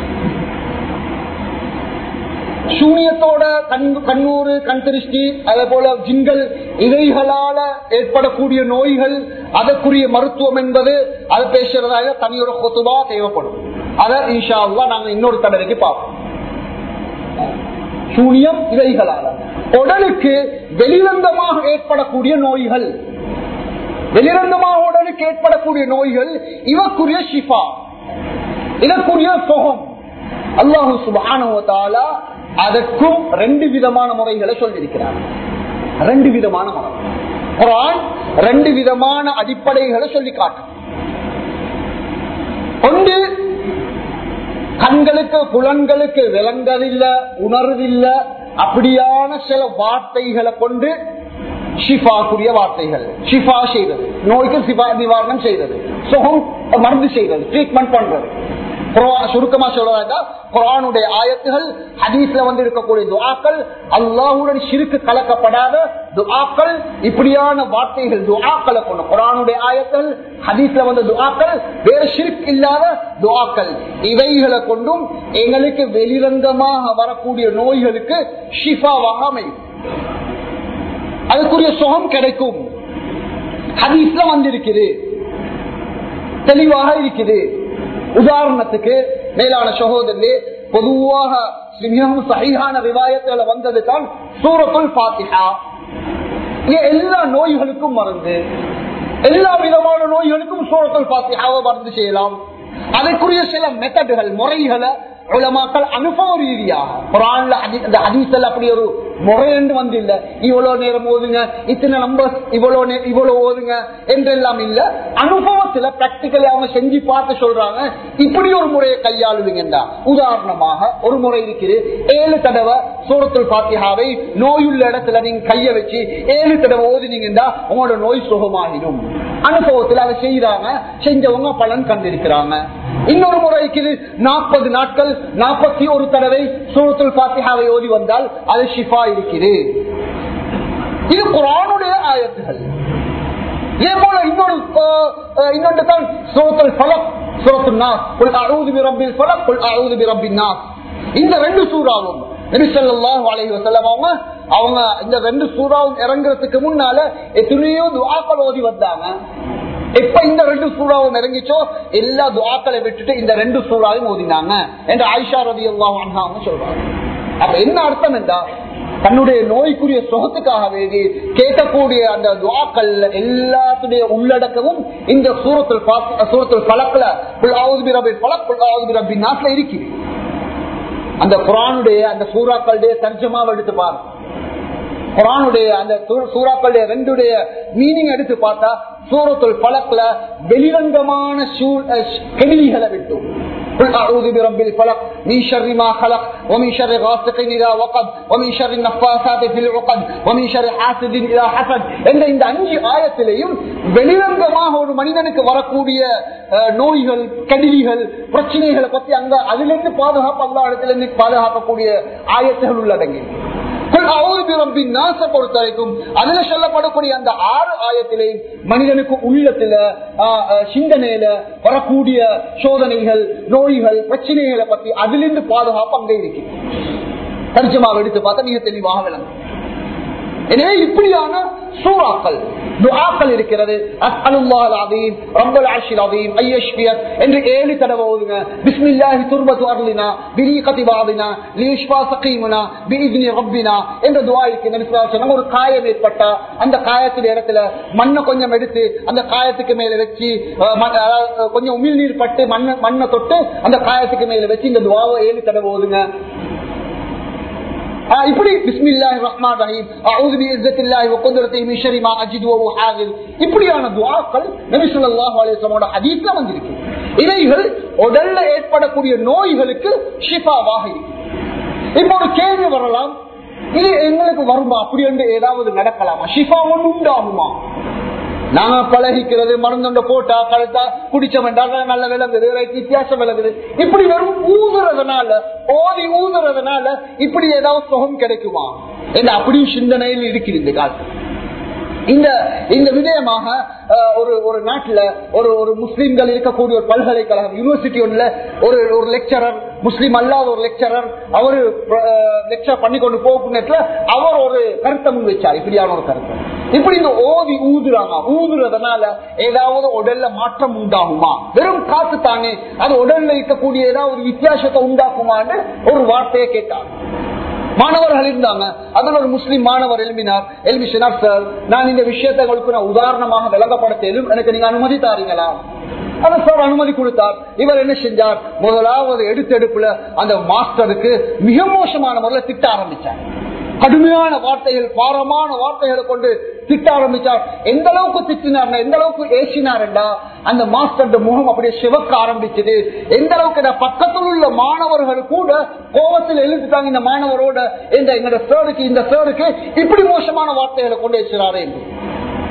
A: சூனியத்தோட கண் கண்ணூறு கண் திருஷ்டி அதே போல ஜிங்கள் இவைகளால ஏற்படக்கூடிய நோய்கள் அதற்குரிய மருத்துவம் என்பது அது பேசுறதாக தனியொரு கொத்துவா தேவைப்படும் அதை ஈஷா நாங்க இன்னொரு தடவைக்கு பார்ப்போம் சூனியம் இவைகளால உடலுக்கு வெளிரங்கமாக ஏற்படக்கூடிய நோய்கள் வெளிரங்கமாக உடலுக்கு ஏற்படக்கூடிய நோய்கள் இவக்குரிய ஷிஃபா இதற்குரிய சுகம் அல்லாஹு சுபானுவத்தாலா அதற்கும் ரெண்டு விதமான முறைகளை சொல்லியிருக்கிறார் ரெண்டு விதமான முறை குரான் ரெண்டு விதமான அடிப்படைகளை சொல்லி காட்டும் ஒன்று கண்களுக்கு புலன்களுக்கு விளங்கதில்லை உணர்வில்லை அப்படியான சில வார்த்தைகளை கொண்டு ஷிஃபா கூடிய வார்த்தைகள் ஷிஃபா செய்வது நோய்க்கு சிபா நிவாரணம் செய்வது சுகம் மருந்து செய்வது ட்ரீட்மெண்ட் பண்றது குர்ஆன் சுருக்கமா சொல்றதா குரானுடைய ஆயத்துகள் ஹதீஸ்ல வந்து இருக்கக்கூடிய துஆக்கள் அல்லாஹ்வுடன் ஷிர்க் கலக்கப்படாத துஆக்கள் இப்படியான வார்த்தைகள் துஆக்களை கொண்டு குரானுடைய ஆயத்துகள் ஹதீஸ்ல வந்த துஆக்கள் வேற ஷிர்க் இல்லாத துஆக்கள் இவைகளை கொண்டும் எங்களுக்கு வெளிரங்கமாக வரக்கூடிய நோய்களுக்கு ஷிஃபாவாக அமையும் அதுக்குரிய சுகம் கிடைக்கும் ஹதீஸ்ல வந்திருக்குது தெளிவாக இருக்குது உதாரணத்துக்கு மேலான சகோதரே பொதுவாக மிகவும் சகிகான விவாயத்துல வந்தது தான் சூரத்துல் பாத்திஹா இங்க எல்லா நோய்களுக்கும் மருந்து எல்லா விதமான நோய்களுக்கும் சூரத்துல் பாத்திஹாவை மருந்து செய்யலாம் அதற்குரிய சில மெத்தடுகள் முறைகளை உலமாக்கள் அனுபவ ரீதியாக குரான்ல ஹதீ- இந்த ஹதீஸ்ல அப்படி ஒரு முறை என்று வந்து இல்ல இவ்வளவு நேரம் ஓதுங்க இத்தனை நம்பர்ஸ் இவ்வளவு நே- இவ்வளவு ஓதுங்க என்றெல்லாம் இல்ல அனுபவத்துல பிராக்டிக்கலி அவங்க செஞ்சு பார்த்து சொல்றாங்க இப்படி ஒரு முறையை கையாளுவீங்கடா உதாரணமாக ஒரு முறை இருக்குது ஏழு தடவை சூரத்துல் பாத்தியாவை நோயுள்ள இடத்துல நீங்க கைய வச்சு ஏழு தடவை ஓதுனீங்கன்னா உங்களோட நோய் சுகமாகிடும் அனுபவத்துல அதை செய்யறாங்க செஞ்சவங்க பலன் கண்டிருக்கிறாங்க இன்னொரு முறை இருக்குது நாற்பது நாட்கள் நாற்பத்தி ஒரு தடவை சூரத்துல் பாத்தியாவை ஓதி வந்தால் அது ஷிஃபா இருக்குது இது குரானுடைய ஆயத்துகள் இதே போல இன்னொரு அஹ், அஹ், இன்னொன்று தான் சூரத்துல் ஃபலக் சூரத்துல் நாஸ் குல் அஊது பிரப்பில் ஃபலக் குல் அஊது பிரப்பின் நாஸ் இந்த ரெண்டு சூறாவும் நபி ஸல்லல்லாஹு அலைஹி வஸல்லம் அவங்க அவங்க இந்த ரெண்டு சூறாவும் இறங்குறதுக்கு முன்னால எத்தனையோ துஆக்கள் ஓதி வந்தாங்க எப்ப இந்த ரெண்டு சூறாவும் இறங்கிச்சோ எல்லா துஆக்களை விட்டுட்டு இந்த ரெண்டு சூறாவையும் ஓதினாங்க என்று ஆயிஷா ரலியல்லாஹு அன்ஹா அவங்க சொல்றாங்க அப்ப என்ன அர்த்தம் என்றா தன்னுடைய நோய்க்குரிய சுகத்துக்காக வேண்டி கேட்கக்கூடிய அந்த துவாக்கள் எல்லாத்துடைய உள்ளடக்கமும் இந்த சூரத்தில் சூரத்தில் பழக்கல புல்லாவது பிரபி பழக் புல்லாவது பிரபி நாட்டில் இருக்குது அந்த குரானுடைய அந்த சூறாக்களுடைய தர்ஜமாவை எடுத்து பாருங்க குரானுடைய அந்த சூ- சூறாக்களுடைய ரெண்டுடைய மீனிங் எடுத்து பார்த்தா சூரத்துல் பழக்கல வெளிரங்கமான சூழ்- அஹ் கெடிலிகளை விட்டும் قل أعوذ برب الفلق من شر ما خلق ومن شر غاسق إذا وقب ومن شر النفاثات في العقد ومن شر حاسد إذا حسد என்ற இந்த அஞ்சு ஆயத்திலையும் வெளிரங்கமாக ஒரு மனிதனுக்கு வரக்கூடிய அஹ், நோய்கள் கடிலிகள் பிரச்சனைகளை பத்தி அங்க அதிலிருந்து பாதுகாப்பு அல்லா இடத்திலிருந்து பாதுகாக்கக்கூடிய ஆயத்துகள் உள்ளடங்கி குல் அஊது பிரப்பின் நாஸை பொறுத்த வரைக்கும் அதுல சொல்லப்படக்கூடிய அந்த ஆறு ஆயத்திலே மனிதனுக்கு உள்ளத்துல ஆ, ஆ, சிந்தனையில வரக்கூடிய சோதனைகள் நோய்கள் பிரச்சனைகளை பத்தி அதிலிருந்து பாதுகாப்பு அங்கே இருக்கு தர்ஜமாவை எடுத்து பார்த்தா மிக தெளிவாக விளங்கும் எனவே இப்படியான சூறாக்கள் துஆக்கள் இருக்கிறது அஸ்அலுல்லாஹல் அஸீம் ரப்பல் அர்ஷில் அஸீம் ஐயஷ்பியத் என்று ஏழு தடவை ஓதுங்க பிஸ்மில்லாஹி துர்பத்து அர்லினா பிரீகதி பாதினா லீஷ்பா சகீமுனா பிஇذن ரப்பினா என்ற துஆ இருக்கு நபி ஸல்லல்லாஹு அலைஹி வஸல்லம் ஒரு காயம் ஏற்பட்டா அந்த காயத்துடைய இடத்துல மண்ணை கொஞ்சம் எடுத்து அந்த காயத்துக்கு மேல வச்சு அஹ், மண்- அதாவது கொஞ்சம் உமிழ் நீர் பட்டு மண்ணை மண்ணை தொட்டு அந்த காயத்துக்கு மேல வச்சு இந்த துஆவை ஏழு தடவை ஓதுங்க ஆஹ் இப்படி பிஸ்மில்லாஹி ரஹ்மான் ரஹீம் அஊது பிஇஸ்ஸத்தில்லாஹி வ குத்ரத்திஹி மின் ஷர்ரி மா அஜிது வ உஹாதிர் இப்படியான துஆக்கள் நபி ஸல்லல்லாஹு அலைஹி வஸல்லமோட ஹதீஸ்ல வந்திருக்கு இவைகள் உடல்ல ஏற்படக்கூடிய நோய்களுக்கு ஷிஃபாவாக இருக்கு இப்போ ஒரு கேள்வி வரலாம் இது எங்களுக்கு வருமா அப்படி என்று ஏதாவது நடக்கலாமா ஷிஃபா ஒன்று உண்டாகுமா நாங்க பழகிக்கிறது மருந்துண்ட போட்டா கழுத்தா குடிச்சவன்டா நல்ல விளங்குது right, வித்தியாசம் விளங்குது இப்படி வெறும் ஊதுறதுனால ஓதி ஊதுறதுனால இப்படி ஏதாவது சுகம் கிடைக்குமா என்று அப்படியும் சிந்தனையில் இருக்குது இந்த காலத்துல இந்த இந்த விடயமாக அஹ், ஒரு ஒரு நாட்டுல ஒரு ஒரு முஸ்லிம்கள் இருக்கக்கூடிய ஒரு பல்கலைக்கழகம் யூனிவர்சிட்டி ஒன்றுல ஒரு ஒரு லெக்சரர் முஸ்லீம் அல்லாத ஒரு லெக்சரர் அவரு லெக்சர் பண்ணி கொண்டு போக்குள்ள அவர் ஒரு கருத்தை முன் வச்சார் இப்படியான ஒரு கருத்தை இப்படி இந்த ஓதி ஊதுறாங்க ஊதுறதுனால ஏதாவது உடல்ல மாற்றம் உண்டாகுமா வெறும் காத்து தானே அது உடல்ல இருக்கக்கூடிய ஏதாவது ஒரு வித்தியாசத்தை உண்டாக்குமான்னு ஒரு வார்த்தையை கேட்டாங்க மாணவர்கள் இருந்தாங்க அதுல ஒரு முஸ்லிம் மாணவர் எழுப்பினார் எழுப்பி சொன்னார் சார் நான் இந்த விஷயத்தை உங்களுக்கு நான் உதாரணமாக விளங்கப்படுத்த எழும் எனக்கு நீங்க அனுமதி தாரீங்களா அதை சார் அனுமதி கொடுத்தார் இவர் என்ன செஞ்சார் முதலாவது எடுத்தெடுப்புல அந்த மாஸ்டருக்கு மிக மோசமான முறையில் திட்ட ஆரம்பிச்சார் கடுமையான வார்த்தைகள் பாரமான வார்த்தைகளை கொண்டு திட்ட ஆரம்பிச்சார் எந்த அளவுக்கு திட்டினார் எந்த அளவுக்கு ஏசினார்டா அந்த மாஸ்டர் முகம் அப்படியே சிவக்க ஆரம்பிச்சது எந்த அளவுக்கு இந்த பக்கத்தில் உள்ள மாணவர்கள் கூட கோபத்தில் எழுதிட்டாங்க இந்த மாணவரோட இந்த எங்களோட சேருக்கு இந்த சேருக்கு இப்படி மோசமான வார்த்தைகளை கொண்டு வச்சுறாரு என்று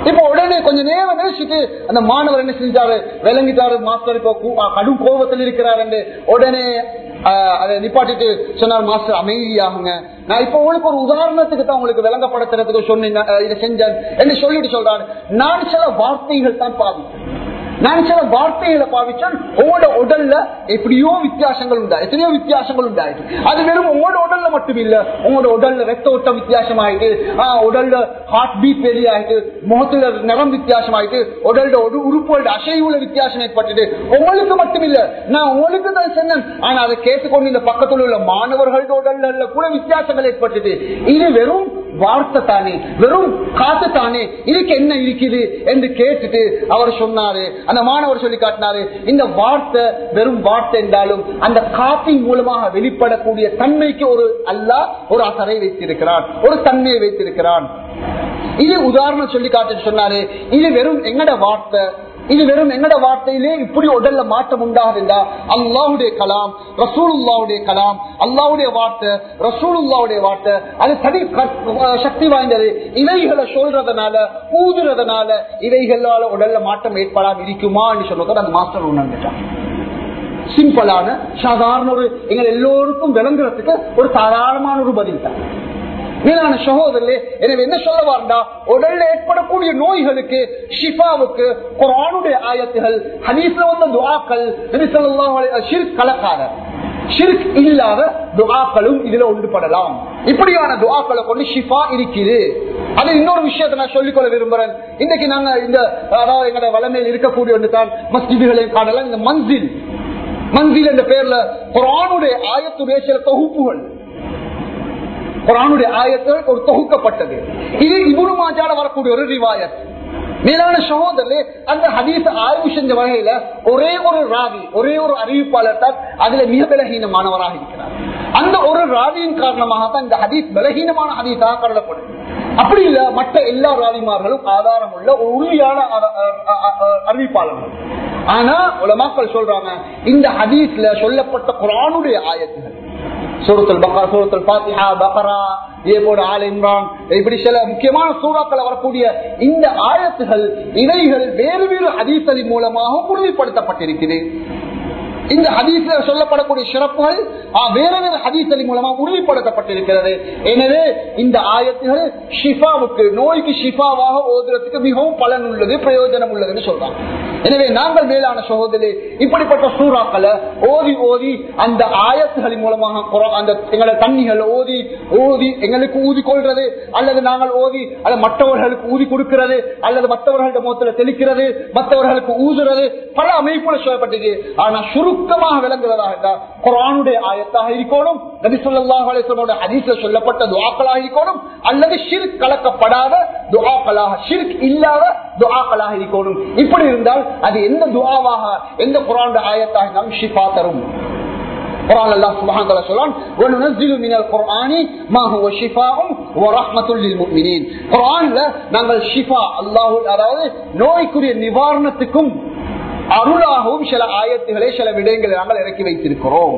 A: இப்ப உடனே கொஞ்ச நேரம் நினைச்சிட்டு அந்த மாணவர் என்ன செஞ்சாரு விளங்கிட்டாரு மாஸ்டர் இப்போ கூ- கடும் கோபத்தில் இருக்கிறாரு உடனே ஆஹ், அதை நிப்பாட்டிட்டு சொன்னார் மாஸ்டர் அமைதியாகுங்க நான் இப்ப உங்களுக்கு ஒரு உதாரணத்துக்கு தான் உங்களுக்கு விளங்கப்படுத்துறதுக்கு சொன்னீங்க அஹ், இதை செஞ்சேன் என்று சொல்லிட்டு சொல்றாரு நான் சில வார்த்தைகள் தான் பாவித்தேன் நான் சில வார்த்தைகளை பாவிச்சால் உங்களோட உடல்ல எப்படியோ வித்தியாசங்கள் உண்டா எத்தனையோ வித்தியாசங்கள் உண்டாயிட்டு அது வெறும் உங்களோட உடல்ல மட்டும் இல்ல உங்களோட உடல்ல ரத்த ஓட்டம் வித்தியாசம் ஆயிட்டு ஆஹ், உடல்ல ஹார்ட் பீட் பெரிய ஆயிட்டு முகத்துல நிறம் வித்தியாசம் ஆயிட்டு உடல்ல ஒரு உறுப்புகளோட அசைவுல வித்தியாசம் ஏற்பட்டது உங்களுக்கு மட்டும் இல்ல நான் உங்களுக்கு தான் சொன்னேன் ஆனா அதை கேட்டுக்கொண்டு இந்த பக்கத்தில் உள்ள மாணவர்களோட உடல்ல கூட வித்தியாசங்கள் ஏற்பட்டது இது வெறும் வார்த்தை தானே வெறும் காத்து தானே இதுக்கு என்ன இருக்குது என்று கேட்டுட்டு அவர் சொன்னாரு அந்த மாணவர் சொல்லி காட்டினாரு இந்த வார்த்தை வெறும் வார்த்தை என்றாலும் அந்த காத்தின் மூலமாக வெளிப்படக்கூடிய தன்மைக்கு ஒரு அல்லாஹ் ஒரு அசரை வைத்திருக்கிறான் ஒரு தன்மையை வைத்திருக்கிறான் இது உதாரணம் சொல்லி காட்டு சொன்னாரு இது வெறும் எங்கட வார்த்தை இது வெறும் எங்கட வார்த்தையிலே இப்படி உடல்ல மாற்றம் உண்டாகுதுண்டா அல்லாவுடைய கலாம் ரசூலுல்லாவுடைய கலாம் அல்லாவுடைய வார்த்தை ரசூலுல்லாவுடைய வார்த்தை அது தனி க- சக்தி வாய்ந்தது இவைகளை சொல்றதுனால ஊதுறதுனால இவைகளால உடல்ல மாற்றம் ஏற்படாம இருக்குமா சொல்றத அந்த மாஸ்டர் உணர்ந்துட்டான் சிம்பிளான சாதாரண ஒரு எங்கள் எல்லோருக்கும் விளங்குறதுக்கு ஒரு தாராளமான ஒரு பதில் தான் மேலான சகோதரர்களே எனவே என்ன சொல்ல வார்ந்தா உடல்ல ஏற்படக்கூடிய நோய்களுக்கு ஷிஃபாவுக்கு குரானுடைய ஆயத்துகள் ஹதீஸ்ல வந்த துஆக்கள் நபி ஸல்லல்லாஹு அலைஹி வஸல்லம் ஷிர்க் கலக்காத ஷிர்க் இல்லாத துஆக்களும் இதுல ஒன்றுபடலாம் இப்படியான துஆக்களை கொண்டு ஷிஃபா இருக்குது அது இன்னொரு விஷயத்தை நான் சொல்லிக்கொள்ள விரும்புறேன் இன்னைக்கு நாங்க இந்த அதாவது எங்களோட வளமையில் இருக்கக்கூடிய ஒன்று தான் மஸ்ஜிதுகளை காணலாம் இந்த மன்சில் மன்சில் என்ற பெயர்ல குரானுடைய ஆயத்துடைய சில தொகுப்புகள் குரானுடைய ஆயத்தில் ஒரு தொகுக்கப்பட்டது இது இபுனு மாஜால வரக்கூடிய ஒரு ரிவாயத் மேலான சகோதரே அந்த ஹதீஸ் ஆய்வு செஞ்ச வகையில ஒரே ஒரு ராவி ஒரே ஒரு அறிவிப்பாளர் தான் அதுல மிக பலகீனமானவராக இருக்கிறார் அந்த ஒரு ராவியின் காரணமாக தான் இந்த ஹதீஸ் பலகீனமான ஹதீஸாக கருதப்படுது அப்படி இல்ல மற்ற எல்லா ராவிமார்களும் ஆதாரம் உள்ள ஒரு உறுதியான அ- அ- அ- அ- அறிவிப்பாளர்கள் ஆனா உலமாக்கள் சொல்றாங்க இந்த ஹதீஸ்ல சொல்லப்பட்ட குரானுடைய ஆயத்துகள் சூரத்துல் பக்கரா சூரத்துல் பாத்திஹா பக்கரா இதே போல ஆல் இம்ரான் இப்படி சில முக்கியமான சூறாக்கள் வரக்கூடிய இந்த ஆயத்துகள் இவைகள் வேறு வேறு ஹதீசலின் மூலமாக உறுதிப்படுத்தப்பட்டிருக்கிறது இந்த ஹதீஸ்ல சொல்லப்படக்கூடிய சிறப்புகள் ஆ, வேற வேறு ஹதீசலின் மூலமா உறுதிப்படுத்தப்பட்டிருக்கிறது எனவே இந்த ஆயத்துகள் ஷிஃபாவுக்கு நோய்க்கு ஷிஃபாவாக ஓதுறதுக்கு மிகவும் பலன் உள்ளது பிரயோஜனம் உள்ளதுன்னு சொல்றாங்க எனவே நாங்கள் மேலான சகோதரி இப்படிப்பட்ட சூறாக்களை ஓதி ஓதி அந்த ஆயத்துகளின் மூலமாக குர- அந்த எங்களை தண்ணிகள் ஓதி ஓதி எங்களுக்கு ஊதி கொள்றது அல்லது நாங்கள் ஓதி அல்லது மற்றவர்களுக்கு ஊதி கொடுக்கிறது அல்லது மற்றவர்களோட முகத்துல தெளிக்கிறது மற்றவர்களுக்கு ஊதுறது பல அமைப்புல சொல்லப்பட்டது ஆனா சுருக்கமாக விளங்குவதாக இருந்தால் குரானுடைய ஆயத்தாக இருக்கணும் நபி ஸல்லல்லாஹு அலைஹி வஸல்லம் ஹதீஸ்ல சொல்லப்பட்ட துஆக்களாக இருக்கணும் அல்லது ஷிர்க் கலக்கப்படாத துஆக்களாக ஷிர்க் இல்லாத துஆக்களாக இருக்கணும் இப்படி இருந்தால் அது எந்த துஆவாக எந்த குரானுடைய ஆயத்தாக இருந்தாலும் ஷிஃபா தரும் குர்ஆன் அல்லாஹ் சுப்ஹானஹு வ தஆலா சொல்றான் வனுனஸ்ஸிலு மினல் குர்ஆனி மா ஹுவ ஷிஃபாஉம் வ ரஹ்மத்துல் லில் முஃமினீன் குர்ஆன்ல நாங்கள் ஷிஃபா அல்லாஹ் அதாவது நோய்க்குரிய நிவாரணத்துக்கும் அருளாகவும் சில ஆயத்துகளை சில விடயங்களை நாங்கள் இறக்கி வைத்திருக்கிறோம்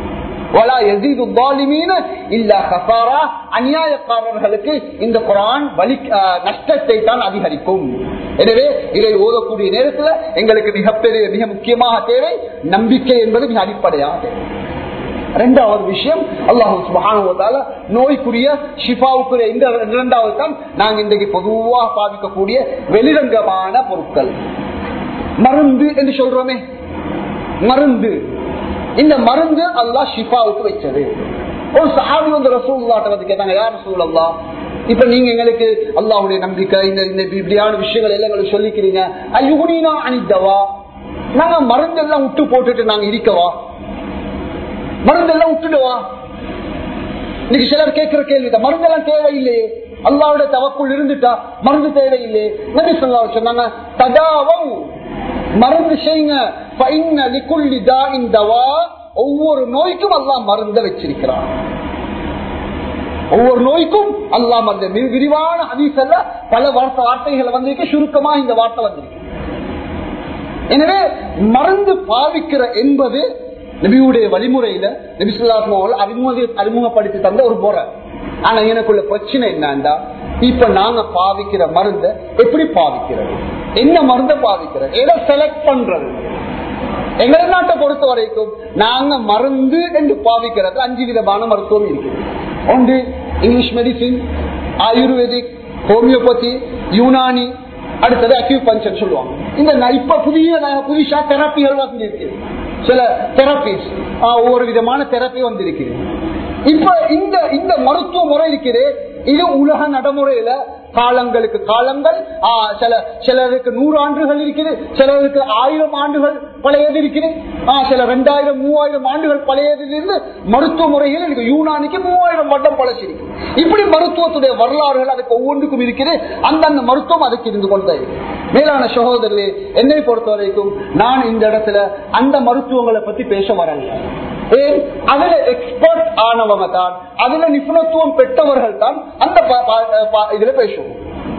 A: வலா யஸீது ظالمين இல்லா கஃபாரா அநியாயக்காரர்களுக்கு இந்த குர்ஆன் வலி அஹ், நஷ்டத்தை தான் அதிகரிக்கும் எனவே இதை ஓதக்கூடிய நேரத்தில் எங்களுக்கு மிகப்பெரிய மிக முக்கியமாக தேவை நம்பிக்கை என்பது மிக அடிப்படையாக தேவை இரண்டாவது விஷயம் அல்லாஹு சுபஹானுவதால நோய்க்குரிய ஷிஃபாவுக்குரிய இந்த இரண்டாவது தான் நாங்க இன்றைக்கு பொதுவாக பாதிக்கக்கூடிய வெளிரங்கமான பொருட்கள் மருந்து என்று சொல்றோமே மருந்து இந்த மருந்து அல்லாஹ் ஷிஃபாவுக்கு வச்சது ஒரு சஹாபி வந்து ரசூல்லாட்ட வந்து கேட்டாங்க யார் ரசூல் அல்லா இப்ப நீங்க எங்களுக்கு அல்லாஹ்வுடைய நம்பிக்கை இந்த இந்த இப்படியான விஷயங்கள் எல்லாம் எங்களுக்கு சொல்லிக்கிறீங்க ஐயுகுனா அனித்தவா நாங்க மருந்து எல்லாம் விட்டு போட்டுட்டு நாங்க இருக்கவா மருந்தெல்லாம் விட்டுடுவா இன்னைக்கு சிலர் கேட்கிற கேள்வி தான் மருந்தெல்லாம் தேவையில்லையே அல்லாவோட தவக்குள் இருந்துட்டா மருந்து தேவையில்லையே நபி சொல்லா சொன்னாங்க ததாவம் மருந்து செய்யுங்க ஃபைன்ன லிகுல்லி தாஇன் தவா. ஒவ்வொரு நோய்க்கும் அல்லாஹ் மருந்த வச்சிருக்கிறான் ஒவ்வொரு நோய்க்கும் அல்லாஹ் மருந்து மிக விரிவான ஹதீஸ்ல பல வார்த்தை வார்த்தைகளை வந்திருக்கு சுருக்கமா இந்த வார்த்தை வந்திருக்கு எனவே மருந்து பாவிக்கிற என்பது நபியுடைய வழிமுறையில நபிசுல்லாத்மாவில் அறிமுக அறிமுகப்படுத்தி தந்த ஒரு முறை ஆனா எனக்குள்ள பிரச்சனை என்னண்டா இப்ப நாங்க பாவிக்கிற மருந்த எப்படி பாவிக்கிறது என்ன மருந்த பாவிக்கிறது எதை செலக்ட் பண்றது எங்களை நாட்டை பொறுத்த வரைக்கும் நாங்க மருந்து என்று பாவிக்கிறது அஞ்சு விதமான மருத்துவம் இருக்குது ஒன்று English medicine Ayurvedic homeopathy Unani அடுத்தது அக்யூபஞ்சர் சொல்லுவாங்க இந்த ந- இப்ப புதிய ந- புதுசா தெரப்பிகள் வந்திருக்கு சில தெரப்பிஸ் ஒவ்வொரு விதமான தெரப்பி வந்திருக்குது இப்ப இந்த இந்த மருத்துவ முறை இருக்குது இது உலக நடைமுறையில காலங்களுக்கு காலங்கள் ஆ, சில சிலருக்கு நூறு ஆண்டுகள் இருக்குது சிலருக்கு ஆயிரம் ஆண்டுகள் பழையது இருக்குது ஆ, சில ரெண்டாயிரம் மூவாயிரம் ஆண்டுகள் பழையதிலிருந்து மருத்துவ முறைகள் இருக்கு யூனானிக்கு மூவாயிரம் வருடம் பழச்சிருக்கு இப்படி மருத்துவத்துடைய வரலாறுகள் அதுக்கு ஒவ்வொன்றுக்கும் இருக்குது அந்தந்த மருத்துவம் அதுக்கு இருந்து கொண்டே இருக்கு. மேலான சகோதரர்களே என்னை பொறுத்த வரைக்கும் நான் இந்த இடத்துல அந்த மருத்துவங்களை பத்தி பேச வரல ஏன் அதுல எக்ஸ்பர்ட் ஆனவங்க தான் அதுல நிபுணத்துவம் பெற்றவர்கள் தான் அந்த ப- ப- ப- இதுல பேசுவோம்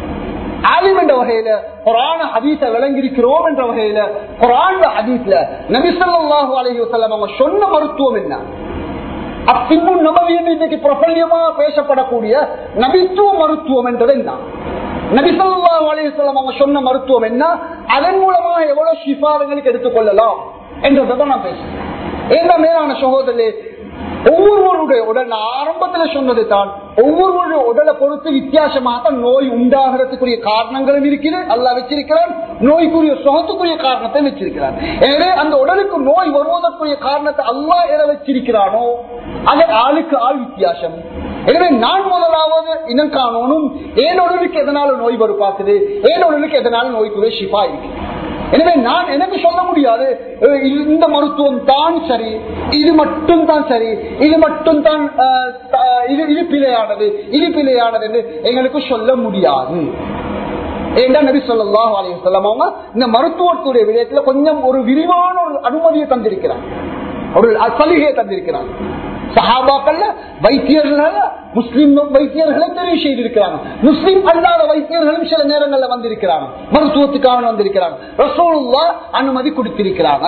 A: ஆலிம் என்ற வகையில குரான ஹதீஸ விளங்கியிருக்கிறோம் என்ற வகையில குரான் ஹதீஸ்ல நபிசல்லாஹு அலைஹி வஸல்லம் அவங்க சொன்ன மருத்துவம் என்ன அப்பின்பு நபவி என்று இன்னைக்கு பிரபல்யமா பேசப்படக்கூடிய நபித்துவ மருத்துவம் என்றது என்ன நபிசல்லாஹு அலைஹி வஸல்லம் அவங்க சொன்ன மருத்துவம் என்ன அதன் மூலமாக எவ்வளவு ஷிஃபாவுங்களுக்கு எடுத்துக்கொள்ளலாம் என்றதை தான் நான் பேசுறேன் ஏன்னா மேலான சகோதரே ஒவ்வொருவருடைய உடல் நான் ஆரம்பத்துல சொன்னது தான் ஒவ்வொருவருடைய உடலை பொறுத்து வித்தியாசமாக நோய் உண்டாகிறதுக்குரிய காரணங்களும் இருக்குது அல்லா வச்சிருக்கிறான் நோய்க்குரிய சுகத்துக்குரிய காரணத்தை வச்சிருக்கிறான் எனவே அந்த உடலுக்கு நோய் வருவதற்குரிய காரணத்தை அல்லா எதை வச்சிருக்கிறானோ அது ஆளுக்கு ஆள் வித்தியாசம் எனவே நான் முதலாவது இனம் காணணும் ஏன் உடலுக்கு எதனால நோய் வரும் பார்க்குது ஏன் உடலுக்கு எதனால நோய்க்குரிய ஷிஃபா இருக்கு எனவே நான் எனக்கு சொல்ல முடியாது அஹ் இந்த மருத்துவம் தான் சரி இது மட்டும் தான் சரி இது மட்டும் தான் அஹ், அஹ், இது இது பிழையானது இது பிழையானது என்று எங்களுக்கு சொல்ல முடியாது ஏண்டா நபி ஸல்லல்லாஹு அலைஹி வஸல்லம் அவங்க இந்த மருத்துவத்துடைய விடயத்துல கொஞ்சம் ஒரு விரிவான ஒரு அனுமதியை தந்திருக்கிறார் ஒரு சலுகையை தந்திருக்கிறார் சஹாபாக்கள்ல வைத்தியர்கள் முஸ்லிம் வைத்தியர்களை தெரிவு செய்திருக்கிறாங்க முஸ்லிம் அல்லாத வைத்தியர்களும் சில நேரங்கள்ல வந்திருக்கிறாங்க மருத்துவத்துக்காக வந்திருக்கிறாங்க ரசூலுல்லா அனுமதி கொடுத்திருக்கிறாங்க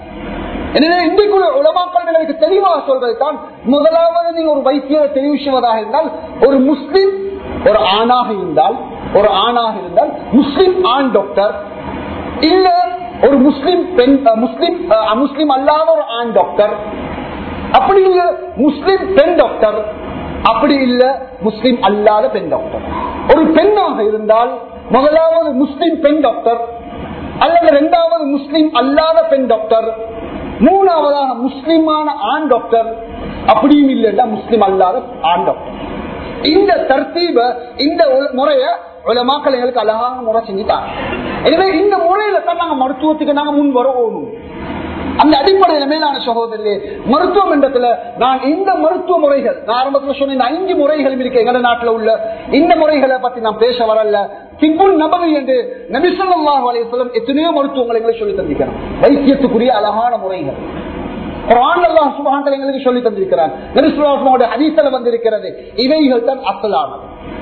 A: எனவே இன்றைக்குள்ள உலமாக்கள் எனக்கு தெளிவாக சொல்றது தான் முதலாவது நீங்க ஒரு வைத்தியரை தெரிவு செய்வதாக இருந்தால் ஒரு முஸ்லிம் ஒரு ஆணாக இருந்தால் ஒரு ஆணாக இருந்தால் முஸ்லிம் ஆண் டாக்டர் இல்ல ஒரு முஸ்லிம் பெண் அஹ், முஸ்லிம் அஹ், முஸ்லிம் அல்லாத ஒரு ஆண் டாக்டர் அப்படி இல்ல முஸ்லிம் பெண் டாக்டர் அப்படி இல்ல முஸ்லிம் அல்லாத பெண் டாக்டர் ஒரு பெண்ணாக இருந்தால் முதலாவது முஸ்லிம் பெண் டாக்டர் அல்லது இரண்டாவது முஸ்லிம் அல்லாத பெண் டாக்டர் மூணாவதாக முஸ்லிமான ஆண் டாக்டர் அப்படியும் இல்லைன்னா முஸ்லிம் அல்லாத ஆண் டாக்டர் இந்த தர்த்தீப இந்த உல- முறைய உலமாக்கள் எங்களுக்கு அழகான முறை செஞ்சுட்டாங்க எனவே இந்த முறையில தான் நாங்க மருத்துவத்துக்கு நாங்க முன் வரணும் அந்த அடிப்படையில மேலான சகோதரர்களே மருத்துவ மன்றத்துல நான் இந்த மருத்துவ முறைகள் நான் ஆரம்பத்தில் சொன்ன இந்த ஐந்து முறைகளும் இருக்கு எங்க நாட்டுல உள்ள இந்த முறைகளை பத்தி நான் பேச வரல திப்புல் நபவி என்று நபிசல்லாஹு அலையம் எத்தனையோ மருத்துவங்களை எங்களுக்கு சொல்லி தந்திருக்கிறோம் வைத்தியத்துக்குரிய அழகான முறைகள் குர்ஆன்ல அல்லாஹ் சுப்ஹானஹு வ தஆலா எங்களுக்கு சொல்லி தந்திருக்கிறான் நபி ஸல்லல்லாஹு அலைஹி வஸல்லம் ஹதீஸ்ல வந்திருக்கிறது இவைகள் தான் அசலானது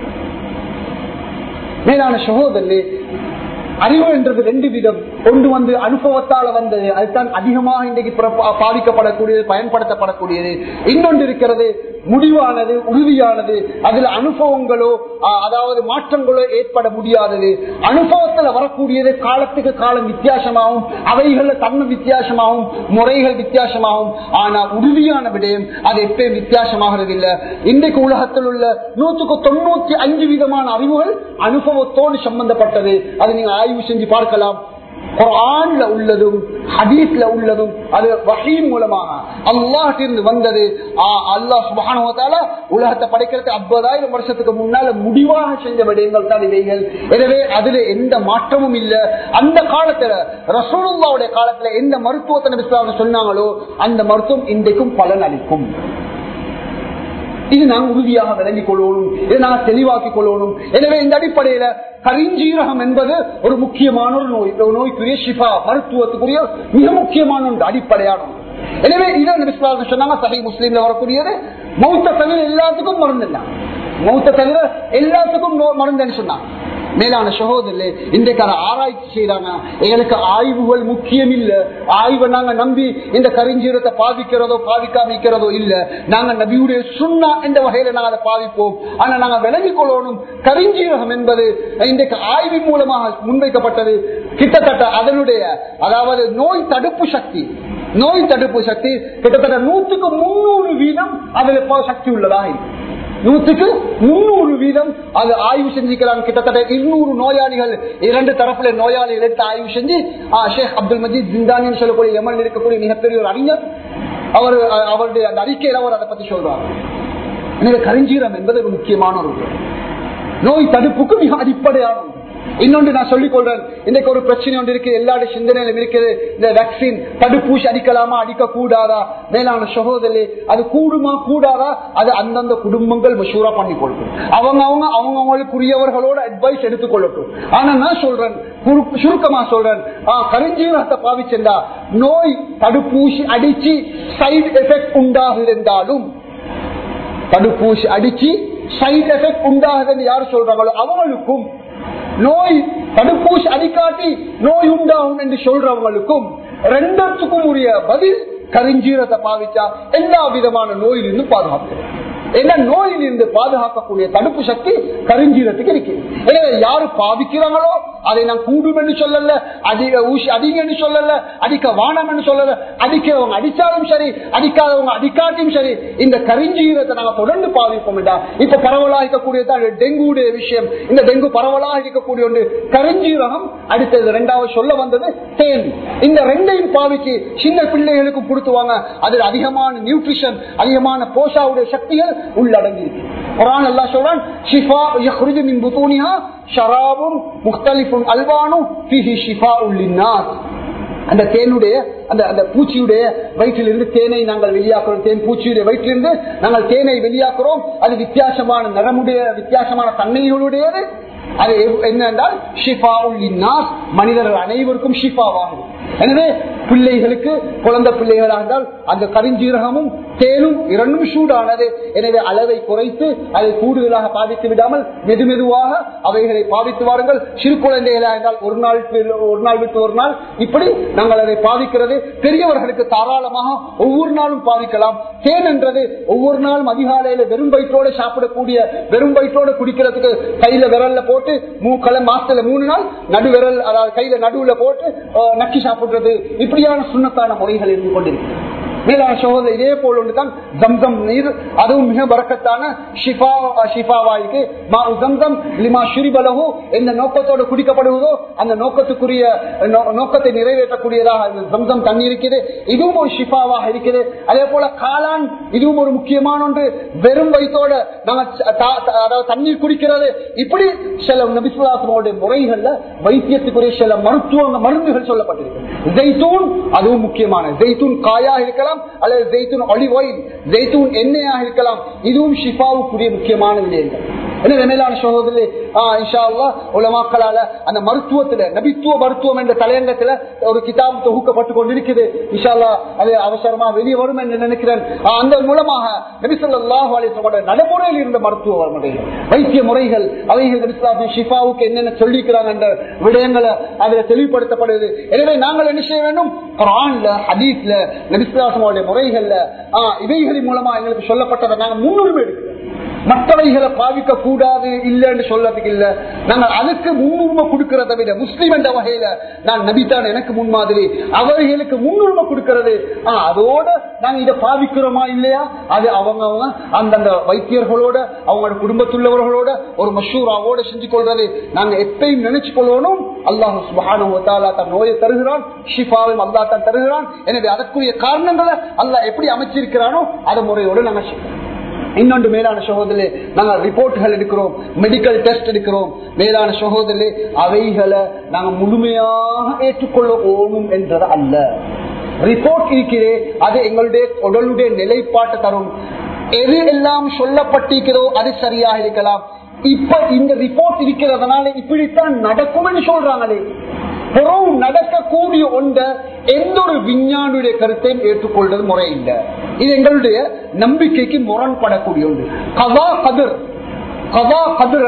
A: மேலான சகோதரே அறிவு என்றது ரெண்டு விதம் ஒன்று வந்து அனுபவத்தால வந்தது அதுதான் அதிகமாக இன்றைக்கு பிற- பாதிக்கப்படக்கூடியது பயன்படுத்தப்படக்கூடியது இன்னொன்று இருக்கிறது முடிவானது உறுதியானது அதுல அனுபவங்களோ ஆ, அதாவது மாற்றங்களோ ஏற்பட முடியாதது அனுபவத்துல வரக்கூடியது காலத்துக்கு காலம் வித்தியாசமாகும் அவைகள்ல தன்மை வித்தியாசமாகும் முறைகள் வித்தியாசமாகும் ஆனா உறுதியான விடயம் அது எப்பயும் வித்தியாசமாகிறது இல்ல இன்றைக்கு உலகத்தில் உள்ள நூற்றுக்கு தொண்ணூத்தி அஞ்சு விதமான அறிவுகள் அனுபவத்தோடு சம்பந்தப்பட்டது அதை நீங்க ஆய்வு செஞ்சு பார்க்கலாம் குர்ஆன்ல உள்ளதும் ஹதீஸ்ல உள்ளதும் அது வஹீம் மூலமாக அல்லாஹிருந்து வந்தது ஆ, அல்லாஹ் சுப்ஹானஹு வ தஆலா உலகத்தை படைக்கிறதுக்கு ஐம்பதாயிரம் வருஷத்துக்கு முன்னால முடிவாக செஞ்ச விடயங்கள் தான் இவைகள் எனவே அதுல எந்த மாற்றமும் இல்ல அந்த காலத்துல ரசூலுல்லாவுடைய காலத்துல எந்த மருத்துவத்தை நபி ஸல்லல்லாஹு அலைஹி வஸல்லம் சொன்னாங்களோ அந்த மருத்துவம் இன்றைக்கும் பலன் அளிக்கும் இது நாங்கள் உறுதியாக விளங்கிக் கொள்ளணும் இதை நாங்கள் தெளிவாக்கிக் கொள்ளணும் எனவே இந்த அடிப்படையில கரிஞ்சீரகம் என்பது ஒரு முக்கியமான ஒரு நோய் ஒரு நோய்க்குரிய ஷிஃபா மருத்துவத்துக்குரிய மிக முக்கியமான ஒன்று அடிப்படையான ஒன்று. எனவே இதை நபிஸ்லாக சொன்னாங்க சஹி முஸ்லீம்ல வரக்கூடியது மௌத்த தவிர எல்லாத்துக்கும் மருந்து இல்லை மௌத்த தவிர எல்லாத்துக்கும் நோ- மருந்துன்னு சொன்னாங்க மேலான சகோதரர்களே இன்றைக்கான ஆராய்ச்சி செய்யறாங்க எங்களுக்கு ஆய்வுகள் முக்கியம் இல்ல ஆய்வை நாங்க நம்பி இந்த கரிஞ்சீரத்தை பாதிக்கிறதோ பாதிக்காம இருக்கிறதோ இல்ல நாங்க நபியுடைய சுண்ணா என்ற வகையில நாங்க அதை பாதிப்போம் ஆனா நாங்க விலகிக் கொள்ளணும் கரிஞ்சீரகம் என்பது இன்றைக்கு ஆய்வின் மூலமாக முன்வைக்கப்பட்டது கிட்டத்தட்ட அதனுடைய அதாவது நோய் தடுப்பு சக்தி நோய் தடுப்பு சக்தி கிட்டத்தட்ட நூற்றுக்கு முன்னூறு வீதம் அதுல சக்தி உள்ளதாக இருக்கு நூற்றுக்கு முன்னூறு வீதம் அது ஆய்வு செஞ்சுக்கலாம் கிட்டத்தட்ட இருநூறு நோயாளிகள் இரண்டு தரப்புல நோயாளிகள் எடுத்து ஆய்வு செஞ்சு ஆ, ஷேக் அப்துல் மஜீத் ஜிந்தானின்னு சொல்லக்கூடிய எமன் இருக்கக்கூடிய மிகப்பெரிய ஒரு அறிஞர் அவர் அ- அவருடைய அந்த அறிக்கையில அவர் அதை பத்தி சொல்றார் எனவே கரிஞ்சீரம் என்பது ஒரு முக்கியமான ஒரு விஷயம். நோய் தடுப்புக்கு மிக அடிப்படையான ஒன்று. இன்னொன்று நான் சொல்லிக் கொள்றேன் இன்னைக்கு ஒரு பிரச்சனை ஒன்று இருக்கு எல்லா சிந்தனையிலும் இருக்குது இந்த வேக்சின் தடுப்பூசி அடிக்கலாமா அடிக்க கூடாதா மேலான சகோதரி அது கூடுமா கூடாதா அது அந்தந்த குடும்பங்கள் மஷூரா பண்ணி கொள்ளட்டும் அவங்க அவங்க அவங்க அவங்களுக்குரியவர்களோட அட்வைஸ் எடுத்துக்கொள்ளட்டும் ஆனா நான் சொல்றேன் குறு- சுருக்கமா சொல்றேன் ஆ, கரிஞ்சீரகத்தை பாவிச்சிருந்தா நோய் தடுப்பூசி அடிச்சு சைடு எஃபெக்ட் உண்டாகிருந்தாலும் தடுப்பூசி அடிச்சு சைடு எஃபெக்ட் உண்டாகுதுன்னு யார் சொல்றாங்களோ அவங்களுக்கும் நோய் தடுப்பூசி அடிக்காட்டி நோய் உண்டாகும் என்று சொல்றவங்களுக்கும் ரெண்டத்துக்கும் உரிய பதில் கரிஞ்சீரத்தை பாவிச்சா எல்லா விதமான நோயிலிருந்து பாதுகாப்பு என்ன நோயிலிருந்து பாதுகாக்கக்கூடிய தடுப்பு சக்தி கரிஞ்சீரத்துக்கு இருக்கு எனவே யாரு பாவிக்கிறாங்களோ அதை நான் கூடும் என்று சொல்லல அதிக ஊசி அதிகம் என்று சொல்லல அடிக்க வானம் என்று சொல்லல அடிக்கிறவங்க அடிச்சாலும் சரி அடிக்காதவங்க அடிக்காட்டியும் சரி இந்த கரிஞ்சீரத்தை நாங்க தொடர்ந்து பாவிப்போம் இப்ப பரவலாக இருக்கக்கூடிய டெங்குடைய விஷயம் இந்த டெங்கு பரவலாக இருக்கக்கூடிய ஒன்று கரிஞ்சீரகம் அடுத்தது இரண்டாவது சொல்ல வந்தது தேன் இந்த ரெண்டையும் பாவிச்சு சின்ன பிள்ளைகளுக்கு கொடுத்துவாங்க அதில் அதிகமான நியூட்ரிஷன் அதிகமான போஷாவுடைய சக்திகள் உள்ளடங்கி இருக்கு குரான் எல்லாம் சொல்றான் ஷிஃபா யஹ்ருஜு மின் புதூனிஹா ஷராபுன் முக்தலிஃபுன் அல்வானும் ஃபீஹி ஷிஃபாஉல் லின்னாஸ் அந்த தேனுடைய அந்த அந்த பூச்சியுடைய வயிற்றிலிருந்து தேனை நாங்கள் வெளியாக்குறோம் தேன் பூச்சியுடைய வயிற்றிலிருந்து நாங்கள் தேனை வெளியாக்குறோம் அது வித்தியாசமான நிறமுடைய வித்தியாசமான தன்மைகளுடையது அது எவ்- என்னென்றால் ஷிஃபாவுல் லின்னாஸ் மனிதர்கள் அனைவருக்கும் ஷிஃபாவாகும் எனவே பிள்ளைகளுக்கு குழந்தை பிள்ளைகளாக இருந்தால் அந்த கரிஞ்சீரகமும் தேனும் இரண்டும் சூடானது எனவே அளவை குறைத்து அதை கூடுதலாக பாதித்து விடாமல் மெது மெதுவாக அவைகளை பாதித்து வாருங்கள் சிறு குழந்தைகளாக இருந்தால் ஒரு நாள் வி- ஒரு நாள் விட்டு ஒரு நாள் இப்படி நாங்கள் அதை பாதிக்கிறது பெரியவர்களுக்கு தாராளமாக ஒவ்வொரு நாளும் பாதிக்கலாம் தேன் என்றது ஒவ்வொரு நாளும் அதிகாலையில வெறும் வயிற்றோடு சாப்பிடக்கூடிய வெறும் வயிற்றோடு குடிக்கிறதுக்கு கையில விரல்ல போட்டு மூக்கல மாசத்துல மூணு நாள் நடு விரல் அதாவது கையில நடுவுல போட்டு அஹ், நக்கி சாப்பிடுறது இப்படியான சுண்ணத்தான முறைகள் இருந்து கொண்டிருக்கு மேலான சகோதரர் இதே போல் ஒன்றுதான் ஜம்சம் நீர் அதுவும் மிக பறக்கத்தான ஷிஃபா ஷிஃபாவாய்க்கு மா ஜம்சம் லிமா ஷுரிபலகு எந்த நோக்கத்தோடு குடிக்கப்படுவதோ அந்த நோக்கத்துக்குரிய நோ- நோக்கத்தை நிறைவேற்றக்கூடியதாக இந்த ஜம்சம் தண்ணி இருக்குது இதுவும் ஒரு ஷிஃபாவாக இருக்குது அதே போல காளான் இதுவும் ஒரு முக்கியமான ஒன்று வெறும் வயிற்றோட நாங்க ச- தா- தா- அதாவது தண்ணீர் குடிக்கிறது இப்படி சில நபிசுலாசனுடைய முறைகள்ல வைத்தியத்துக்குரிய சில மருத்துவ மருந்துகள் சொல்லப்பட்டிருக்கு ஜெய்தூன் அதுவும் முக்கியமான ஜெய்தூன் காயாக இருக்கலாம் அல்லது ஜெய்தூன் ஒலிவ் ஆயில் ஜெய்தூன் எண்ணெயாக இருக்கலாம் இதுவும் ஷிஃபாவுக்குரிய முக்கியமான விடயங்கள் எனவே மேலான சகோதரர்களே, ஆ, இன்ஷா அல்லாஹ் உலமாக்களால அந்த மருத்துவத்துல நபித்துவ மருத்துவம் என்ற தலையங்கத்துல ஒரு கிதாப் தொகுக்கப்பட்டு கொண்டிருக்குது இன்ஷா அல்லாஹ் அது அவசரமா வெளியே வரும் என்று நினைக்கிறேன் ஆ, அந்த மூலமாக நபி ஸல்லல்லாஹு அலைஹி வஸல்லம் நடைமுறையில் இருந்த மருத்துவ முறைகள் வைத்திய முறைகள் அவைகள் நபி ஸல்லல்லாஹு அலைஹி வஸல்லம் ஷிஃபாவுக்கு என்னென்ன சொல்லிக்கிறாங்க என்ற விடயங்களை அதுல தெளிவுபடுத்தப்படுது எனவே நாங்கள் என்ன செய்ய வேண்டும் குரான்ல ஹதீஸ்ல நபிசுலாசனுடைய முறைகள்ல ஆ, இவைகளின் மூலமா எங்களுக்கு சொல்லப்பட்டதை நாங்கள் முன்னுரிமை எடுக்கிறோம் மற்றவைகளை பாவிக்க கூடாது இல்லைன்னு சொல்லறதுக்கு இல்ல நாங்கள் அதுக்கு முன்னுரிமை கொடுக்கிறத விட முஸ்லீம் என்ற வகையில நான் நபித்தான் எனக்கு முன்மாதிரி அவர்களுக்கு முன்னுரிமை கொடுக்கிறது ஆ, அதோட நாங்க இதை பாவிக்கிறோமா இல்லையா அது அவங்க அவங்க அந்தந்த வைத்தியர்களோட அவங்களோட குடும்பத்துள்ளவர்களோட ஒரு மஷூராவோட செஞ்சு கொள்றது நாங்க எப்பயும் நினைச்சு கொள்ளணும் அல்லாஹு சுபஹானஹு வ தஆலா தன் நோயை தருகிறான் ஷிஃபாவையும் அல்லாஹ் தான் தருகிறான் எனவே அதற்குரிய காரணங்களை அல்லாஹ் எப்படி அமைச்சிருக்கிறானோ அது முறையோடு நாங்க செய்யணும். இன்னொன்று மேலான சகோதரே நாங்கள் ரிப்போர்ட்கள் எடுக்கிறோம் மெடிக்கல் டெஸ்ட் எடுக்கிறோம் மேலான சகோதரே அவைகளை நாங்க முழுமையாக ஏற்றுக்கொள்ள ஓணும் என்றது அல்ல ரிப்போர்ட் இருக்கிறே அது எங்களுடைய உடலுடைய நிலைப்பாட்டை தரும் எது எல்லாம் சொல்லப்பட்டிருக்கிறதோ அது சரியாக இருக்கலாம் இப்ப இந்த ரிப்போர்ட் இருக்கிறதுனால இப்படித்தான் நடக்கும் என்று சொல்றாங்களே புறம் நடக்கக்கூடிய ஒன்றை எந்த ஒரு விஞ்ஞானுடைய கருத்தையும் ஏற்றுக்கொள்றது முறை இல்லை இது எங்களுடைய நம்பிக்கைக்கு முரண்படக்கூடிய ஒன்று கதா கதிர் கதா கதிர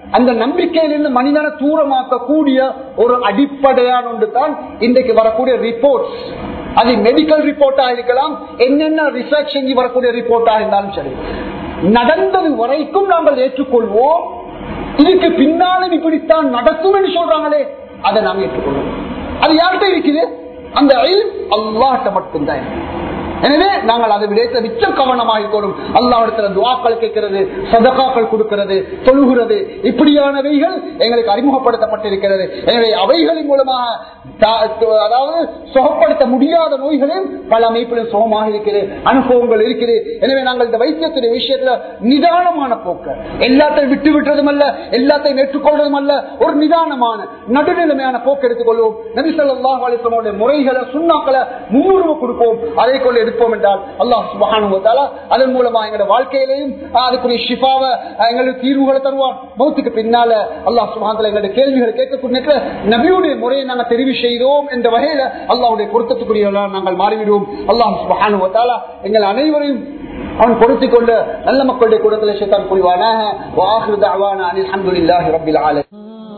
A: அந்த நம்பிக்கையிலிருந்து மனிதனை தூரமாக்கக்கூடிய ஒரு அடிப்படையான ஒன்று தான் இன்றைக்கு வரக்கூடிய ரிப்போர்ட்ஸ் அது மெடிக்கல் ரிப்போர்ட்டா இருக்கலாம் என்னென்ன ரிசர்ச் செஞ்சு வரக்கூடிய ரிப்போர்ட்டா இருந்தாலும் சரி நடந்தது வரைக்கும் நாங்கள் ஏற்றுக்கொள்வோம் இதுக்கு பின்னாலும் இப்படித்தான் நடக்கும் என்று சொல்றாங்களே அதை நாம் ஏற்றுக்கொள்வோம் அது யார்கிட்ட இருக்குது அந்த அல்லாட்ட மட்டும்தான் இருக்கு எனவே நாங்கள் அதை விட மிச்சம் கவனமாக இருக்கணும் அல்லாவிடத்துல துவாக்கள் கேட்கிறது சதகாக்கள் கொடுக்கிறது தொழுகிறது இப்படியானவைகள் எங்களுக்கு அறிமுகப்படுத்தப்பட்டிருக்கிறது எனவே அவைகளின் மூலமாக அதாவது சுகப்படுத்த முடியாத நோய்களும் பல அமைப்பிலும் சுகமாக இருக்கிறது அனுபவங்கள் இருக்குது எனவே நாங்கள் இந்த வைத்தியத்துடைய விஷயத்துல நிதானமான போக்கு எல்லாத்தையும் விட்டு விட்டுறதும் அல்ல எல்லாத்தையும் ஏற்றுக்கொள்றதும் அல்ல ஒரு நிதானமான நடுநிலைமையான போக்கு எடுத்துக்கொள்வோம் நபிசல்லாஹ் அலிசமோட முறைகளை சுண்ணாக்களை முன்னுரிமை கொடுப்போம் அதை கொண்டு எடுப்போம் என்றால் அல்லாஹ் சுபகானுவத்தால அதன் மூலமா எங்களோட வாழ்க்கையிலையும் அதுக்குரிய ஷிஃபாவை எங்களுக்கு தீர்வுகளை தருவான் மௌத்துக்கு பின்னால அல்லாஹ் சுபகானத்துல எங்களுடைய கேள்விகளை கேட்கக்கூடிய நபியுடைய முறையை நாங்கள் தெரிவு செய்தோம் என்ற வகையில அல்லாவுடைய பொருத்தத்துக்குரிய நாங்கள் மாறிவிடுவோம் அல்லாஹ் சுபகானுவத்தால எங்கள் அனைவரையும் அவன் பொருத்திக் கொண்டு நல்ல மக்களுடைய கூடத்தில் சேத்தான் புரிவானாக வாஹிரு தஅவானா அனில் ஹம்துலில்லாஹி ரப்பில் ஆலமீன்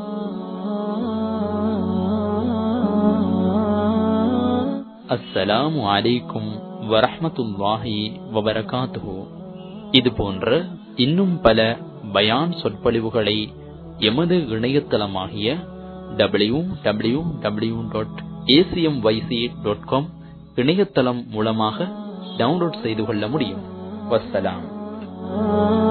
B: அஸ்ஸலாமு அலைக்கும் வரஹமத்துல்லாஹி வபரகாத்துஹு இது போன்ற இன்னும் பல பயான் சொற்பொழிவுகளை எமது இணையதளமாகிய W W W dot ACM YC dot com இணையதளம் மூலமாக டவுன்லோட் செய்து கொள்ள முடியும் வசலாம்